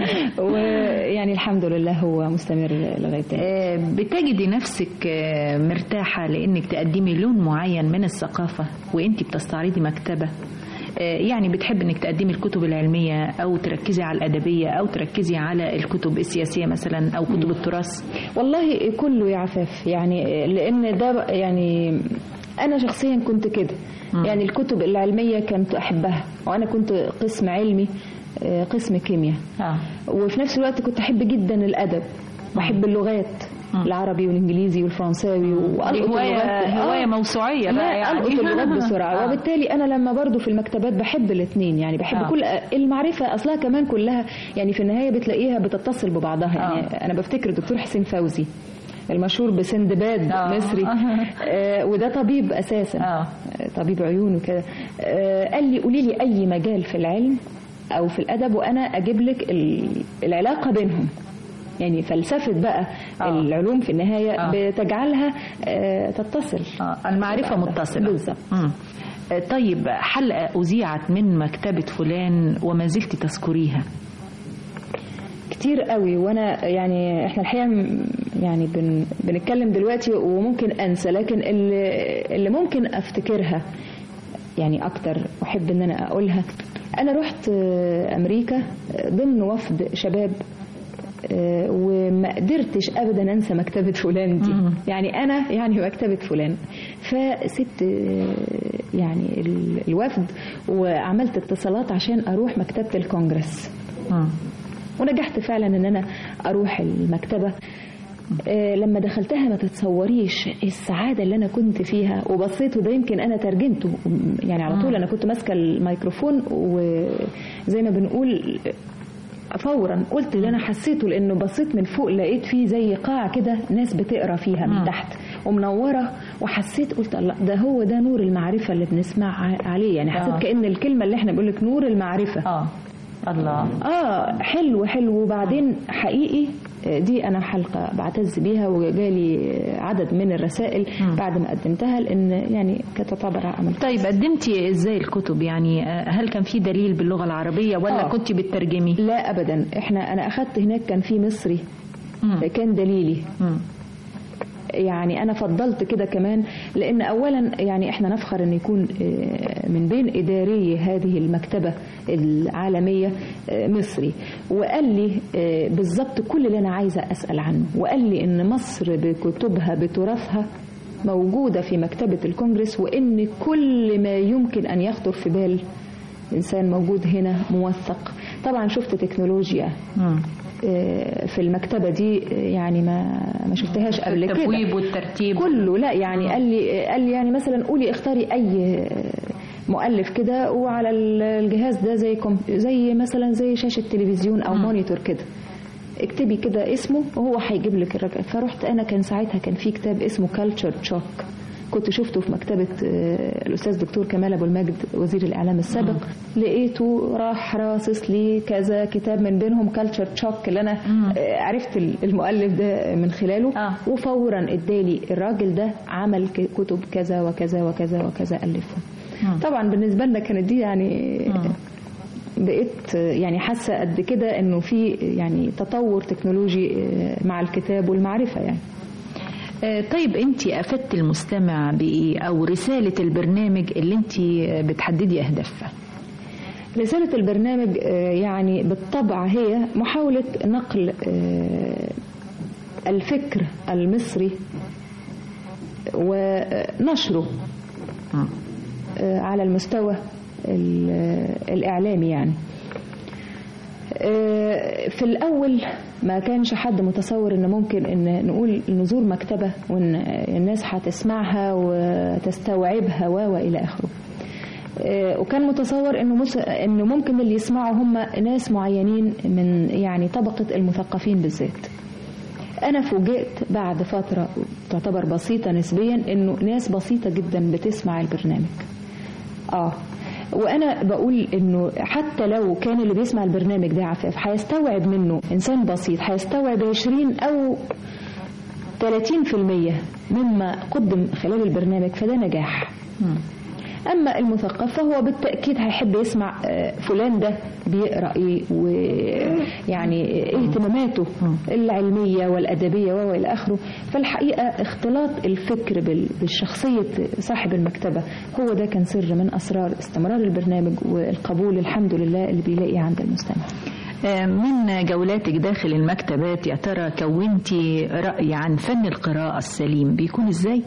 ويعني الحمد لله هو مستمر لغاية دلوقتي. آه، بتجدي نفسك آه، مرتاحة لأنك تقدمي لون معين من الثقافة وأنت بتستعرضي مكتبة آه، يعني بتحب انك تقدمي الكتب العلمية او تركزي على الادبية او تركزي على الكتب السياسية مثلا او كتب التراث والله كله يا عفاف يعني لان ده يعني انا شخصيا كنت كده يعني الكتب العلميه كنت احبها وانا كنت قسم علمي آه، قسم كيمياء وفي نفس الوقت كنت احب جدا الادب بحب اللغات العربي والانجليزي والفرنساوي والقط دي هواية- اللغات هواية موسوعية لا بقى يعني. القط اللغات بسرعه آه. وبالتالي انا لما برضو في المكتبات بحب الاثنين يعني بحب آه. كل المعرفه اصلها كمان كلها يعني في النهايه بتلاقيها بتتصل ببعضها يعني انا بفتكر الدكتور حسين فوزي المشهور بسندباد آه. مصري آه وده طبيب اساسا آه. طبيب عيون وكده آه قال لي قولي لي اي مجال في العلم او في الادب وانا اجيب لك ال- العلاقه بينهم يعني فلسفه بقى آه. العلوم في النهايه آه. آه. بتجعلها آه تتصل آه. المعرفة متصلة بالظبط مم. آه، طيب حلقة أذيعت من مكتبة فلان وما زلت تذكريها كتير قوي وانا يعني احنا الحقيقه م- يعني بن بنتكلم دلوقتي وممكن انسى لكن اللي, اللي ممكن افتكرها يعني اكتر واحب ان انا اقولها انا رحت آه، امريكا آه، ضمن وفد شباب آه، وما قدرتش ابدا انسى مكتبه فلان دي يعني انا يعني مكتبه فلان فسبت آه، يعني ال- الوفد وعملت اتصالات عشان اروح مكتبه الكونجرس ونجحت فعلا ان انا اروح المكتبه آه، لما دخلتها ما تتصوريش السعادة اللي أنا كنت فيها وبصيت وده يمكن أنا ترجمته يعني على طول أنا كنت ماسكة الميكروفون وزي ما بنقول فورا قلت اللي انا حسيته لانه بصيت من فوق لقيت فيه زي قاع كده ناس بتقرا فيها من تحت ومنوره وحسيت قلت الله ده هو ده نور المعرفه اللي بنسمع ع- عليه يعني حسيت آه. كان الكلمه اللي احنا بنقول لك نور المعرفه اه الله اه حلو حلو وبعدين حقيقي آه، دي انا حلقه بعتز بيها وجالي آه، عدد من الرسائل بعد ما قدمتها لان يعني كانت تعتبر عمل طيب قدمتي ازاي الكتب يعني آه، هل كان في دليل باللغة العربية ولا آه. كنت بتترجمي لا ابدا احنا انا اخدت هناك كان في مصري كان دليلي يعني انا فضلت كده كمان لان اولا يعني احنا نفخر ان يكون آه، من بين اداري هذه المكتبه العالميه آه، مصري وقال لي آه، بالظبط كل اللي انا عايزه اسال عنه وقال لي ان مصر بكتبها بتراثها موجوده في مكتبه الكونجرس وان كل ما يمكن ان يخطر في بال انسان موجود هنا موثق طبعا شفت تكنولوجيا آه، في المكتبه دي آه، يعني ما ما شفتهاش قبل كده التبويب والترتيب كله لا يعني قال لي قال لي يعني مثلا قولي اختاري اي مؤلف كده وعلى الجهاز ده زي كم زي مثلا زي شاشه تلفزيون او مونيتور كده اكتبي كده اسمه وهو هيجيب لك الرقم فرحت انا كان ساعتها كان في كتاب اسمه كالتشر تشوك كنت شفته في مكتبة آه، الأستاذ دكتور كمال أبو المجد وزير الإعلام السابق لقيته راح راصص لي كذا كتاب من بينهم كالتشر تشوك اللي أنا آه، عرفت المؤلف ده من خلاله وفورا ادالي الراجل ده عمل ك- كتب كذا وكذا وكذا وكذا ألفهم طبعا بالنسبة لنا كانت دي يعني بقيت يعني حاسة قد كده انه في يعني تطور تكنولوجي آه، مع الكتاب والمعرفة يعني آه، طيب انت افدت المستمع بايه او رسالة البرنامج اللي انت بتحددي اهدافها رسالة البرنامج آه، يعني بالطبع هي محاولة نقل آه، الفكر المصري ونشره آه، على المستوى ال- الإعلامي يعني آه، في الأول ما كانش حد متصور إن ممكن إن نقول نزور مكتبة وإن الناس هتسمعها وتستوعبها و وإلى آخره آه، وكان متصور انه مس... انه ممكن اللي يسمعوا هم ناس معينين من يعني طبقه المثقفين بالذات. انا فوجئت بعد فتره تعتبر بسيطه نسبيا انه ناس بسيطه جدا بتسمع البرنامج. اه وانا بقول انه حتى لو كان اللي بيسمع البرنامج ده عفاف هيستوعب منه انسان بسيط هيستوعب 20 او 30% مما قدم خلال البرنامج فده نجاح اما المثقف فهو بالتاكيد هيحب يسمع آه، فلان ده بيقرا ايه ويعني ايه اهتماماته العلميه والادبيه والى اخره فالحقيقه اختلاط الفكر بال- بالشخصيه صاحب المكتبه هو ده كان سر من اسرار استمرار البرنامج والقبول الحمد لله اللي بيلاقيه عند المستمع آه، من جولاتك داخل المكتبات يا ترى كونتي رأي عن فن القراءة السليم بيكون ازاي؟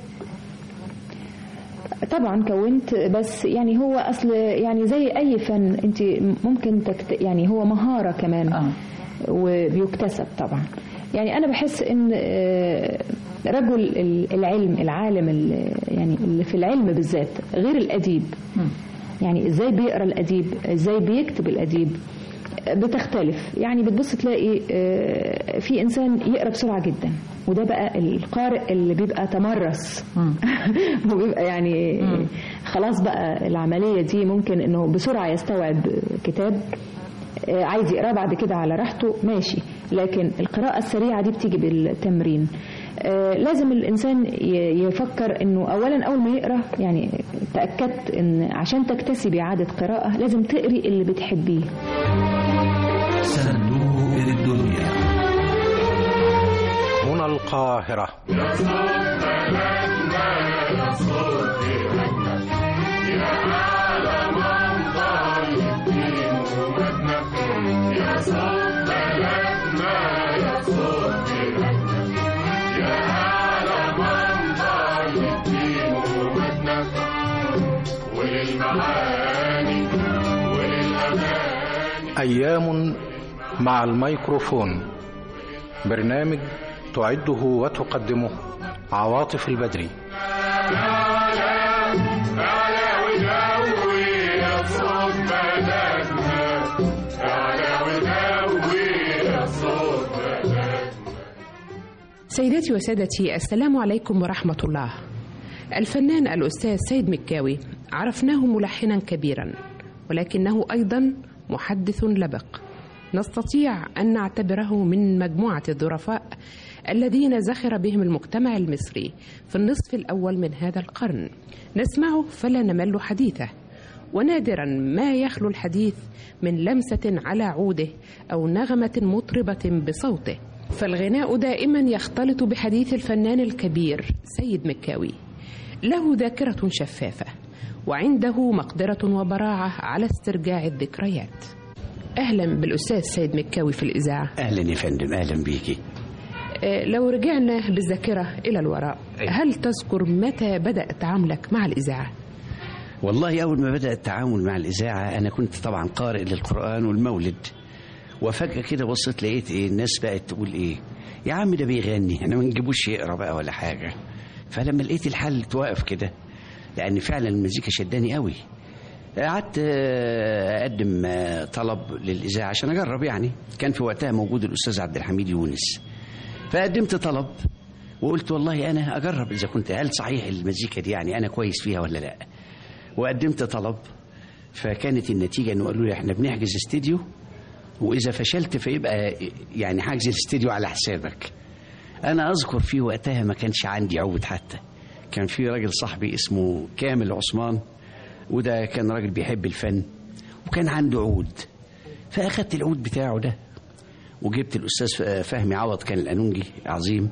طبعا كونت بس يعني هو اصل يعني زي اي فن انت ممكن تكت يعني هو مهاره كمان آه. وبيكتسب طبعا يعني انا بحس ان آه، رجل ال- العلم العالم ال- يعني اللي في العلم بالذات غير الاديب يعني ازاي بيقرا الاديب ازاي بيكتب الاديب بتختلف يعني بتبص تلاقي آه، في انسان يقرا بسرعه جدا وده بقى القارئ اللي بيبقى تمرس وبيبقى يعني خلاص بقى العمليه دي ممكن انه بسرعه يستوعب كتاب آه، عايز يقراه بعد كده على راحته ماشي لكن القراءة السريعة دي بتيجي بالتمرين آه، لازم الإنسان ي- يفكر إنه أولا أول ما يقرأ يعني تأكدت إن عشان تكتسبي عادة قراءة لازم تقري اللي بتحبيه صندوق الدنيا هنا القاهرة أيام مع الميكروفون برنامج تعده وتقدمه عواطف البدري سيداتي وسادتي السلام عليكم ورحمة الله الفنان الأستاذ سيد مكاوي عرفناه ملحنا كبيرا ولكنه أيضا محدث لبق نستطيع أن نعتبره من مجموعة الظرفاء الذين زخر بهم المجتمع المصري في النصف الأول من هذا القرن نسمعه فلا نمل حديثه ونادرا ما يخلو الحديث من لمسة على عوده أو نغمة مطربة بصوته فالغناء دائما يختلط بحديث الفنان الكبير سيد مكاوي له ذاكرة شفافة وعنده مقدرة وبراعة على استرجاع الذكريات أهلا بالأستاذ سيد مكاوي في الإذاعة اهلا يا فندم اهلا بيكي آه، لو رجعنا بالذاكرة إلى الوراء هل تذكر متى بدأ تعاملك مع الإذاعة؟ والله اول ما بدا التعامل مع الاذاعه انا كنت طبعا قارئ للقران والمولد وفجاه كده بصيت لقيت ايه الناس بقت تقول ايه يا عم ده بيغني احنا ما نجيبوش يقرا بقى ولا حاجه فلما لقيت الحل توقف كده لان فعلا المزيكا شداني قوي قعدت آه، اقدم آه، طلب للاذاعه عشان اجرب يعني كان في وقتها موجود الاستاذ عبد الحميد يونس فقدمت طلب وقلت والله انا اجرب اذا كنت هل صحيح المزيكا دي يعني انا كويس فيها ولا لا وقدمت طلب فكانت النتيجه انه قالوا لي احنا بنحجز استديو واذا فشلت فيبقى يعني حجز الاستديو على حسابك انا اذكر في وقتها ما كانش عندي عود حتى كان في راجل صاحبي اسمه كامل عثمان وده كان راجل بيحب الفن وكان عنده عود فاخدت العود بتاعه ده وجبت الاستاذ فهمي عوض كان القانونجي عظيم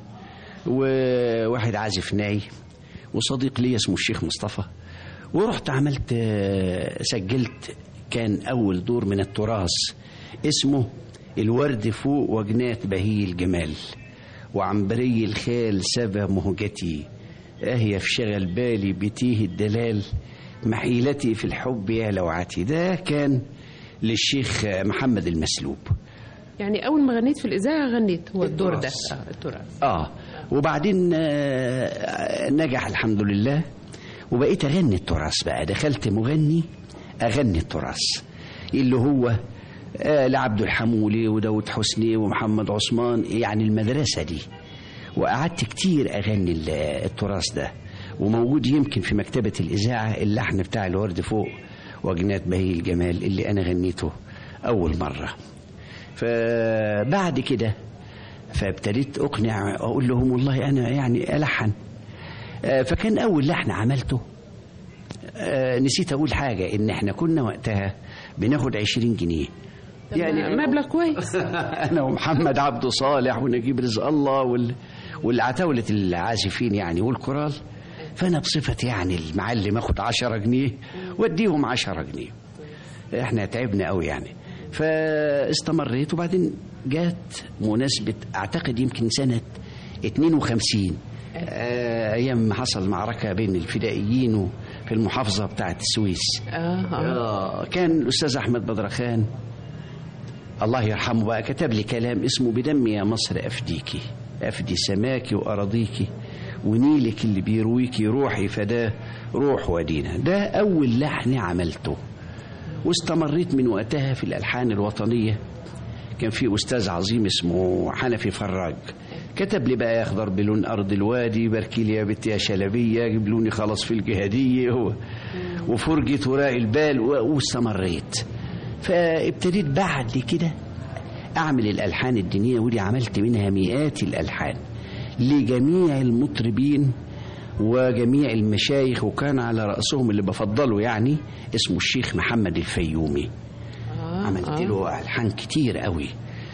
وواحد عازف ناي وصديق لي اسمه الشيخ مصطفى ورحت عملت آه، سجلت كان اول دور من التراث اسمه الورد فوق وجنات بهي الجمال وعنبري الخال سبا مهجتي اهي في شغل بالي بتيه الدلال محيلتي في الحب يا لوعتي ده كان للشيخ محمد المسلوب يعني أول ما غنيت في الإذاعة غنيت هو الدور ده التراث. آه التراث اه وبعدين آه، نجح الحمد لله وبقيت اغني التراث بقى دخلت مغني اغني التراث اللي هو آه، لعبد الحمولي وداود حسني ومحمد عثمان يعني المدرسه دي وقعدت كتير اغني ال- التراث ده وموجود يمكن في مكتبه الاذاعه اللحن بتاع الورد فوق وجنات بهي الجمال اللي أنا غنيته أول مرة فبعد كده فابتديت أقنع أقول لهم والله أنا يعني ألحن آه، فكان أول لحن عملته آه، نسيت أقول حاجة إن إحنا كنا وقتها بناخد عشرين جنيه يعني مبلغ كويس انا ومحمد عبد صالح ونجيب رزق الله وال... والعتاولة العازفين يعني والكورال فانا بصفتي يعني المعلم اخد عشرة جنيه واديهم عشرة جنيه احنا تعبنا قوي يعني فاستمريت وبعدين جات مناسبة اعتقد يمكن سنة 52 آه، ايام ما حصل معركة بين الفدائيين و- في المحافظة بتاعت السويس آه. آه، كان الأستاذ أحمد بدرخان الله يرحمه بقى كتب لي كلام اسمه بدم يا مصر أفديكي أفدي سماكي وأراضيكي ونيلك اللي بيرويكي روحي فداه روح ودينا ده أول لحن عملته واستمريت من وقتها في الألحان الوطنية كان في أستاذ عظيم اسمه حنفي فراج كتب لي بقى يخضر بلون أرض الوادي باركي لي يا بنتي يا شلبية جبلوني خلاص في الجهادية و... وفرجة وراء البال و... واستمريت فابتديت بعد كده أعمل الألحان الدينية ودي عملت منها مئات الألحان لجميع المطربين وجميع المشايخ وكان على رأسهم اللي بفضله يعني اسمه الشيخ محمد الفيومي عملت له ألحان كتير قوي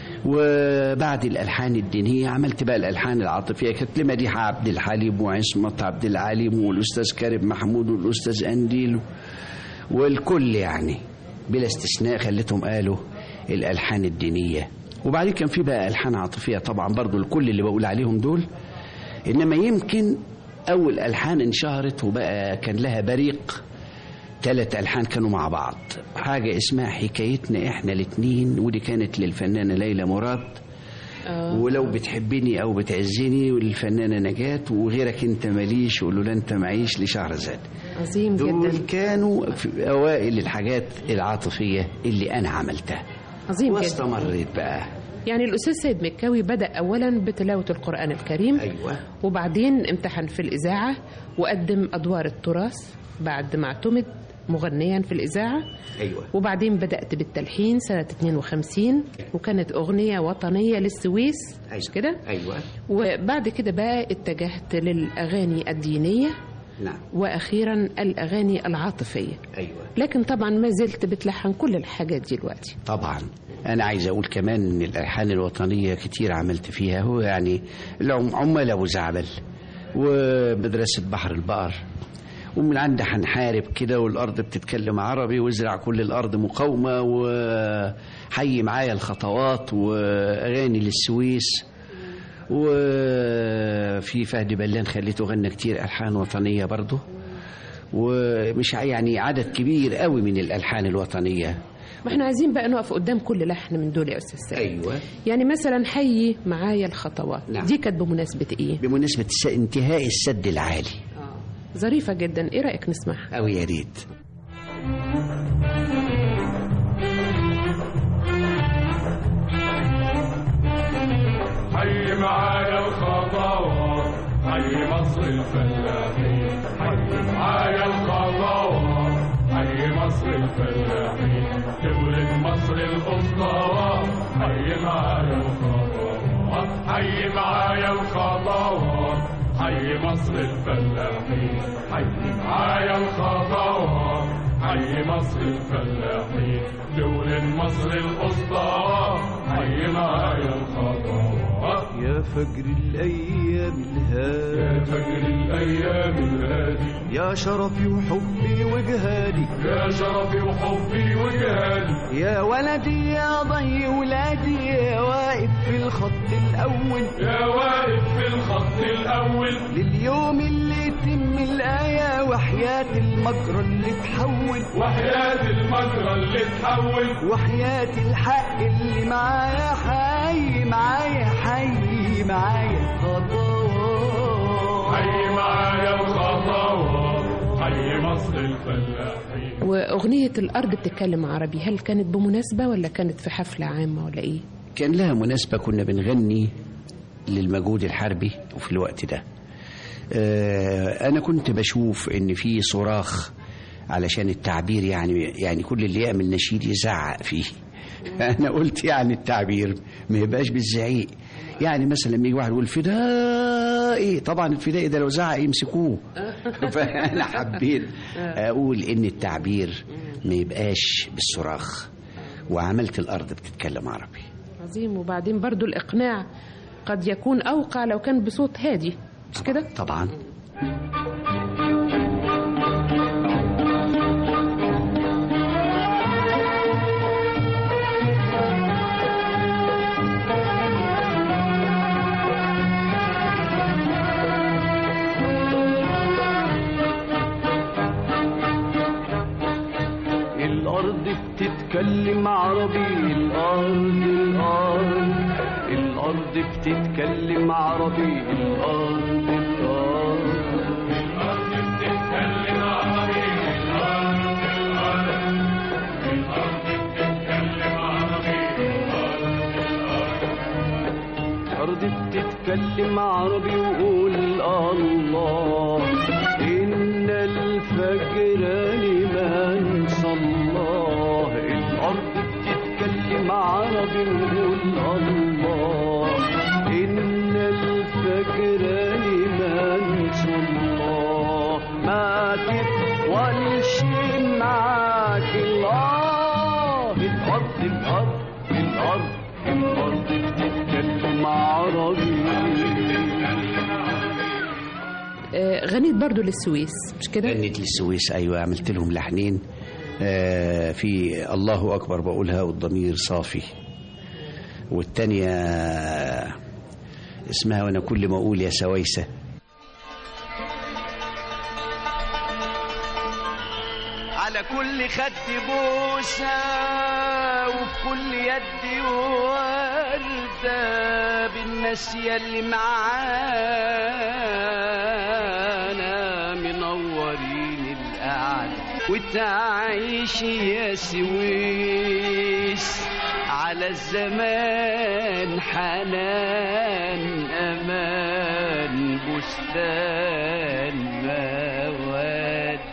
وبعد الألحان الدينية عملت بقى الألحان العاطفية كانت لمديحة عبد الحليم وعصمت عبد العليم والأستاذ كارم محمود والأستاذ أنديل والكل يعني بلا استثناء خليتهم قالوا الألحان الدينية وبعدين كان في بقى ألحان عاطفية طبعا برضو الكل اللي بقول عليهم دول إنما يمكن أول ألحان انشهرت وبقى كان لها بريق ثلاث ألحان كانوا مع بعض حاجة اسمها حكايتنا إحنا الاتنين ودي كانت للفنانة ليلى مراد ولو بتحبني أو بتعزني والفنانة نجاة وغيرك أنت ماليش ولولا أنت معيش لشهرزاد عظيم دول جدا كانوا في أوائل الحاجات العاطفية اللي أنا عملتها عظيم جدا واستمريت بقى يعني الأستاذ سيد مكاوي بدأ أولا بتلاوة القرآن الكريم أيوة وبعدين امتحن في الإذاعة وقدم أدوار التراث بعد ما اعتمد مغنيا في الإذاعة أيوة وبعدين بدأت بالتلحين سنة 52 وكانت أغنية وطنية للسويس مش كده أيوة وبعد كده بقى اتجهت للأغاني الدينية نعم وأخيرا الأغاني العاطفية أيوة لكن طبعا ما زلت بتلحن كل الحاجات دي دلوقتي طبعا أنا عايز أقول كمان إن الألحان الوطنية كتير عملت فيها هو يعني العم- عمال أبو زعبل ومدرسة بحر البقر ومن عند هنحارب كده والأرض بتتكلم عربي وازرع كل الأرض مقاومة وحي معايا الخطوات وأغاني للسويس وفي فهد بلان خليته غنى كتير ألحان وطنية برضه ومش ع- يعني عدد كبير قوي من الألحان الوطنية ما احنا عايزين بقى نقف قدام كل لحن من دول يا أستاذ سيد أيوة يعني مثلا حي معايا الخطوات نعم. دي كانت بمناسبة إيه؟ بمناسبة الس- انتهاء السد العالي ظريفة جدا إيه رأيك نسمعها؟ أوي يا ريت حي معايا الخطوات حي مصر الفلاحين حي معايا الخطوات حي مصر الفلاحين دولة مصر الأسطوات حي معايا الخطوات حي معايا الخطوات حي مصر الفلاحين حي معايا الخطوات حي مصر الفلاحين دولة مصر الأسطوات حي معايا الخطوات يا فجر الأيام الهادي يا فجر الأيام الهادي يا شرفي وحبي وجهادي يا شرفي وحبي وجهادي يا ولدي يا ضي ولادي يا واقف في الخط الأول يا واقف في الخط الأول لليوم اللي يتم الآية وحياة المجرى اللي تحول وحياة المجرى اللي تحول وحياة الحق اللي معايا حي معايا حي معايا خطوات حي معايا الخطوات حي مصر الفلاحين وأغنية الأرض بتتكلم عربي هل كانت بمناسبة ولا كانت في حفلة عامة ولا إيه؟ كان لها مناسبة كنا بنغني للمجهود الحربي وفي الوقت ده آه، أنا كنت بشوف إن في صراخ علشان التعبير يعني يعني كل اللي يعمل نشيد يزعق فيه انا قلت يعني التعبير ما يبقاش بالزعيق يعني مثلا لما يجي واحد يقول فدائي طبعا الفدائي ده لو زعق يمسكوه فانا حبيت اقول ان التعبير ما يبقاش بالصراخ وعملت الارض بتتكلم عربي عظيم وبعدين برضو الإقناع قد يكون أوقع لو كان بصوت هادي مش كده؟ طبعا الأرض بتتكلم عربي الأرض الأرض الأرض بتتكلم عربي الأرض الأرض الأرض بتتكلم عربي الأرض الأرض الأرض بتتكلم عربي الأرض بتتكلم عربي وقول الله إن الفجر لمن صلاه الأرض بتتكلم عربي وقول الله إن الفجر لمن صلاه ما تطولش معاك الله الأرض الأرض الأرض الأرض بتتكلم عربي آه، غنيت برضو للسويس مش كده؟ غنيت للسويس ايوه عملت لهم لحنين آه، في الله اكبر بقولها والضمير صافي والتانية اسمها وانا كل ما اقول يا سويسه على كل خد بوسة وفي كل يد وردة بالنسية اللي معانا منورين القعدة وتعيش يا سويس على الزمان حنان أمان بستان مودة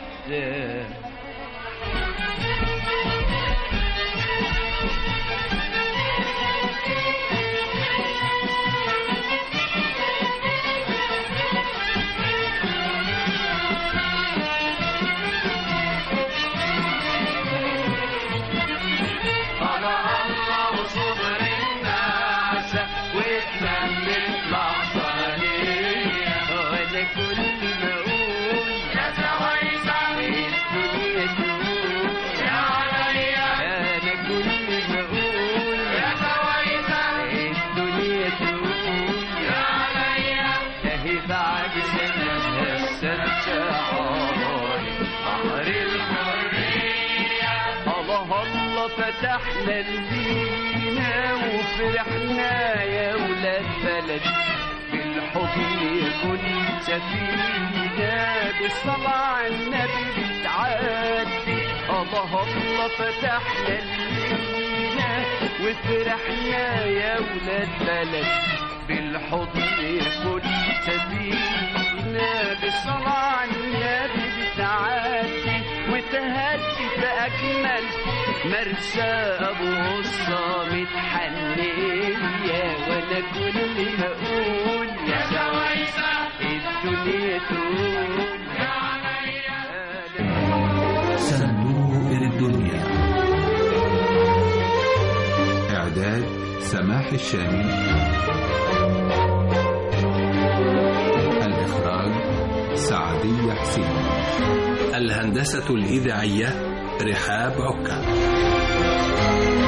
طلع الله وصبر الناس واتممت لحظانية وانا كل ما اقول يا سويسة الدنيا تقول يا عليا انا كل ما اقول يا سويسة الدنيا تقول يا عليا تهي بعد سنة هسه شعاري بحر الحرية الله الله فتحنا المينا وفرحنا يا ولاد بلد بالحضن يكون سفينة بالصلاة على النبي بتعدي الله الله فتحنا المينا وفرحنا يا ولاد بلد بالحضن يكون سفينة بالصلاة على النبي بتعدي وتهدي في أجمل مرسى أبو غصة متحنية وأنا كل ما أقول يا سويسة الدنيا تقول يا صندوق الدنيا إعداد سماح الشامي الإخراج سعدية حسين الهندسة الإذاعية رحاب عكا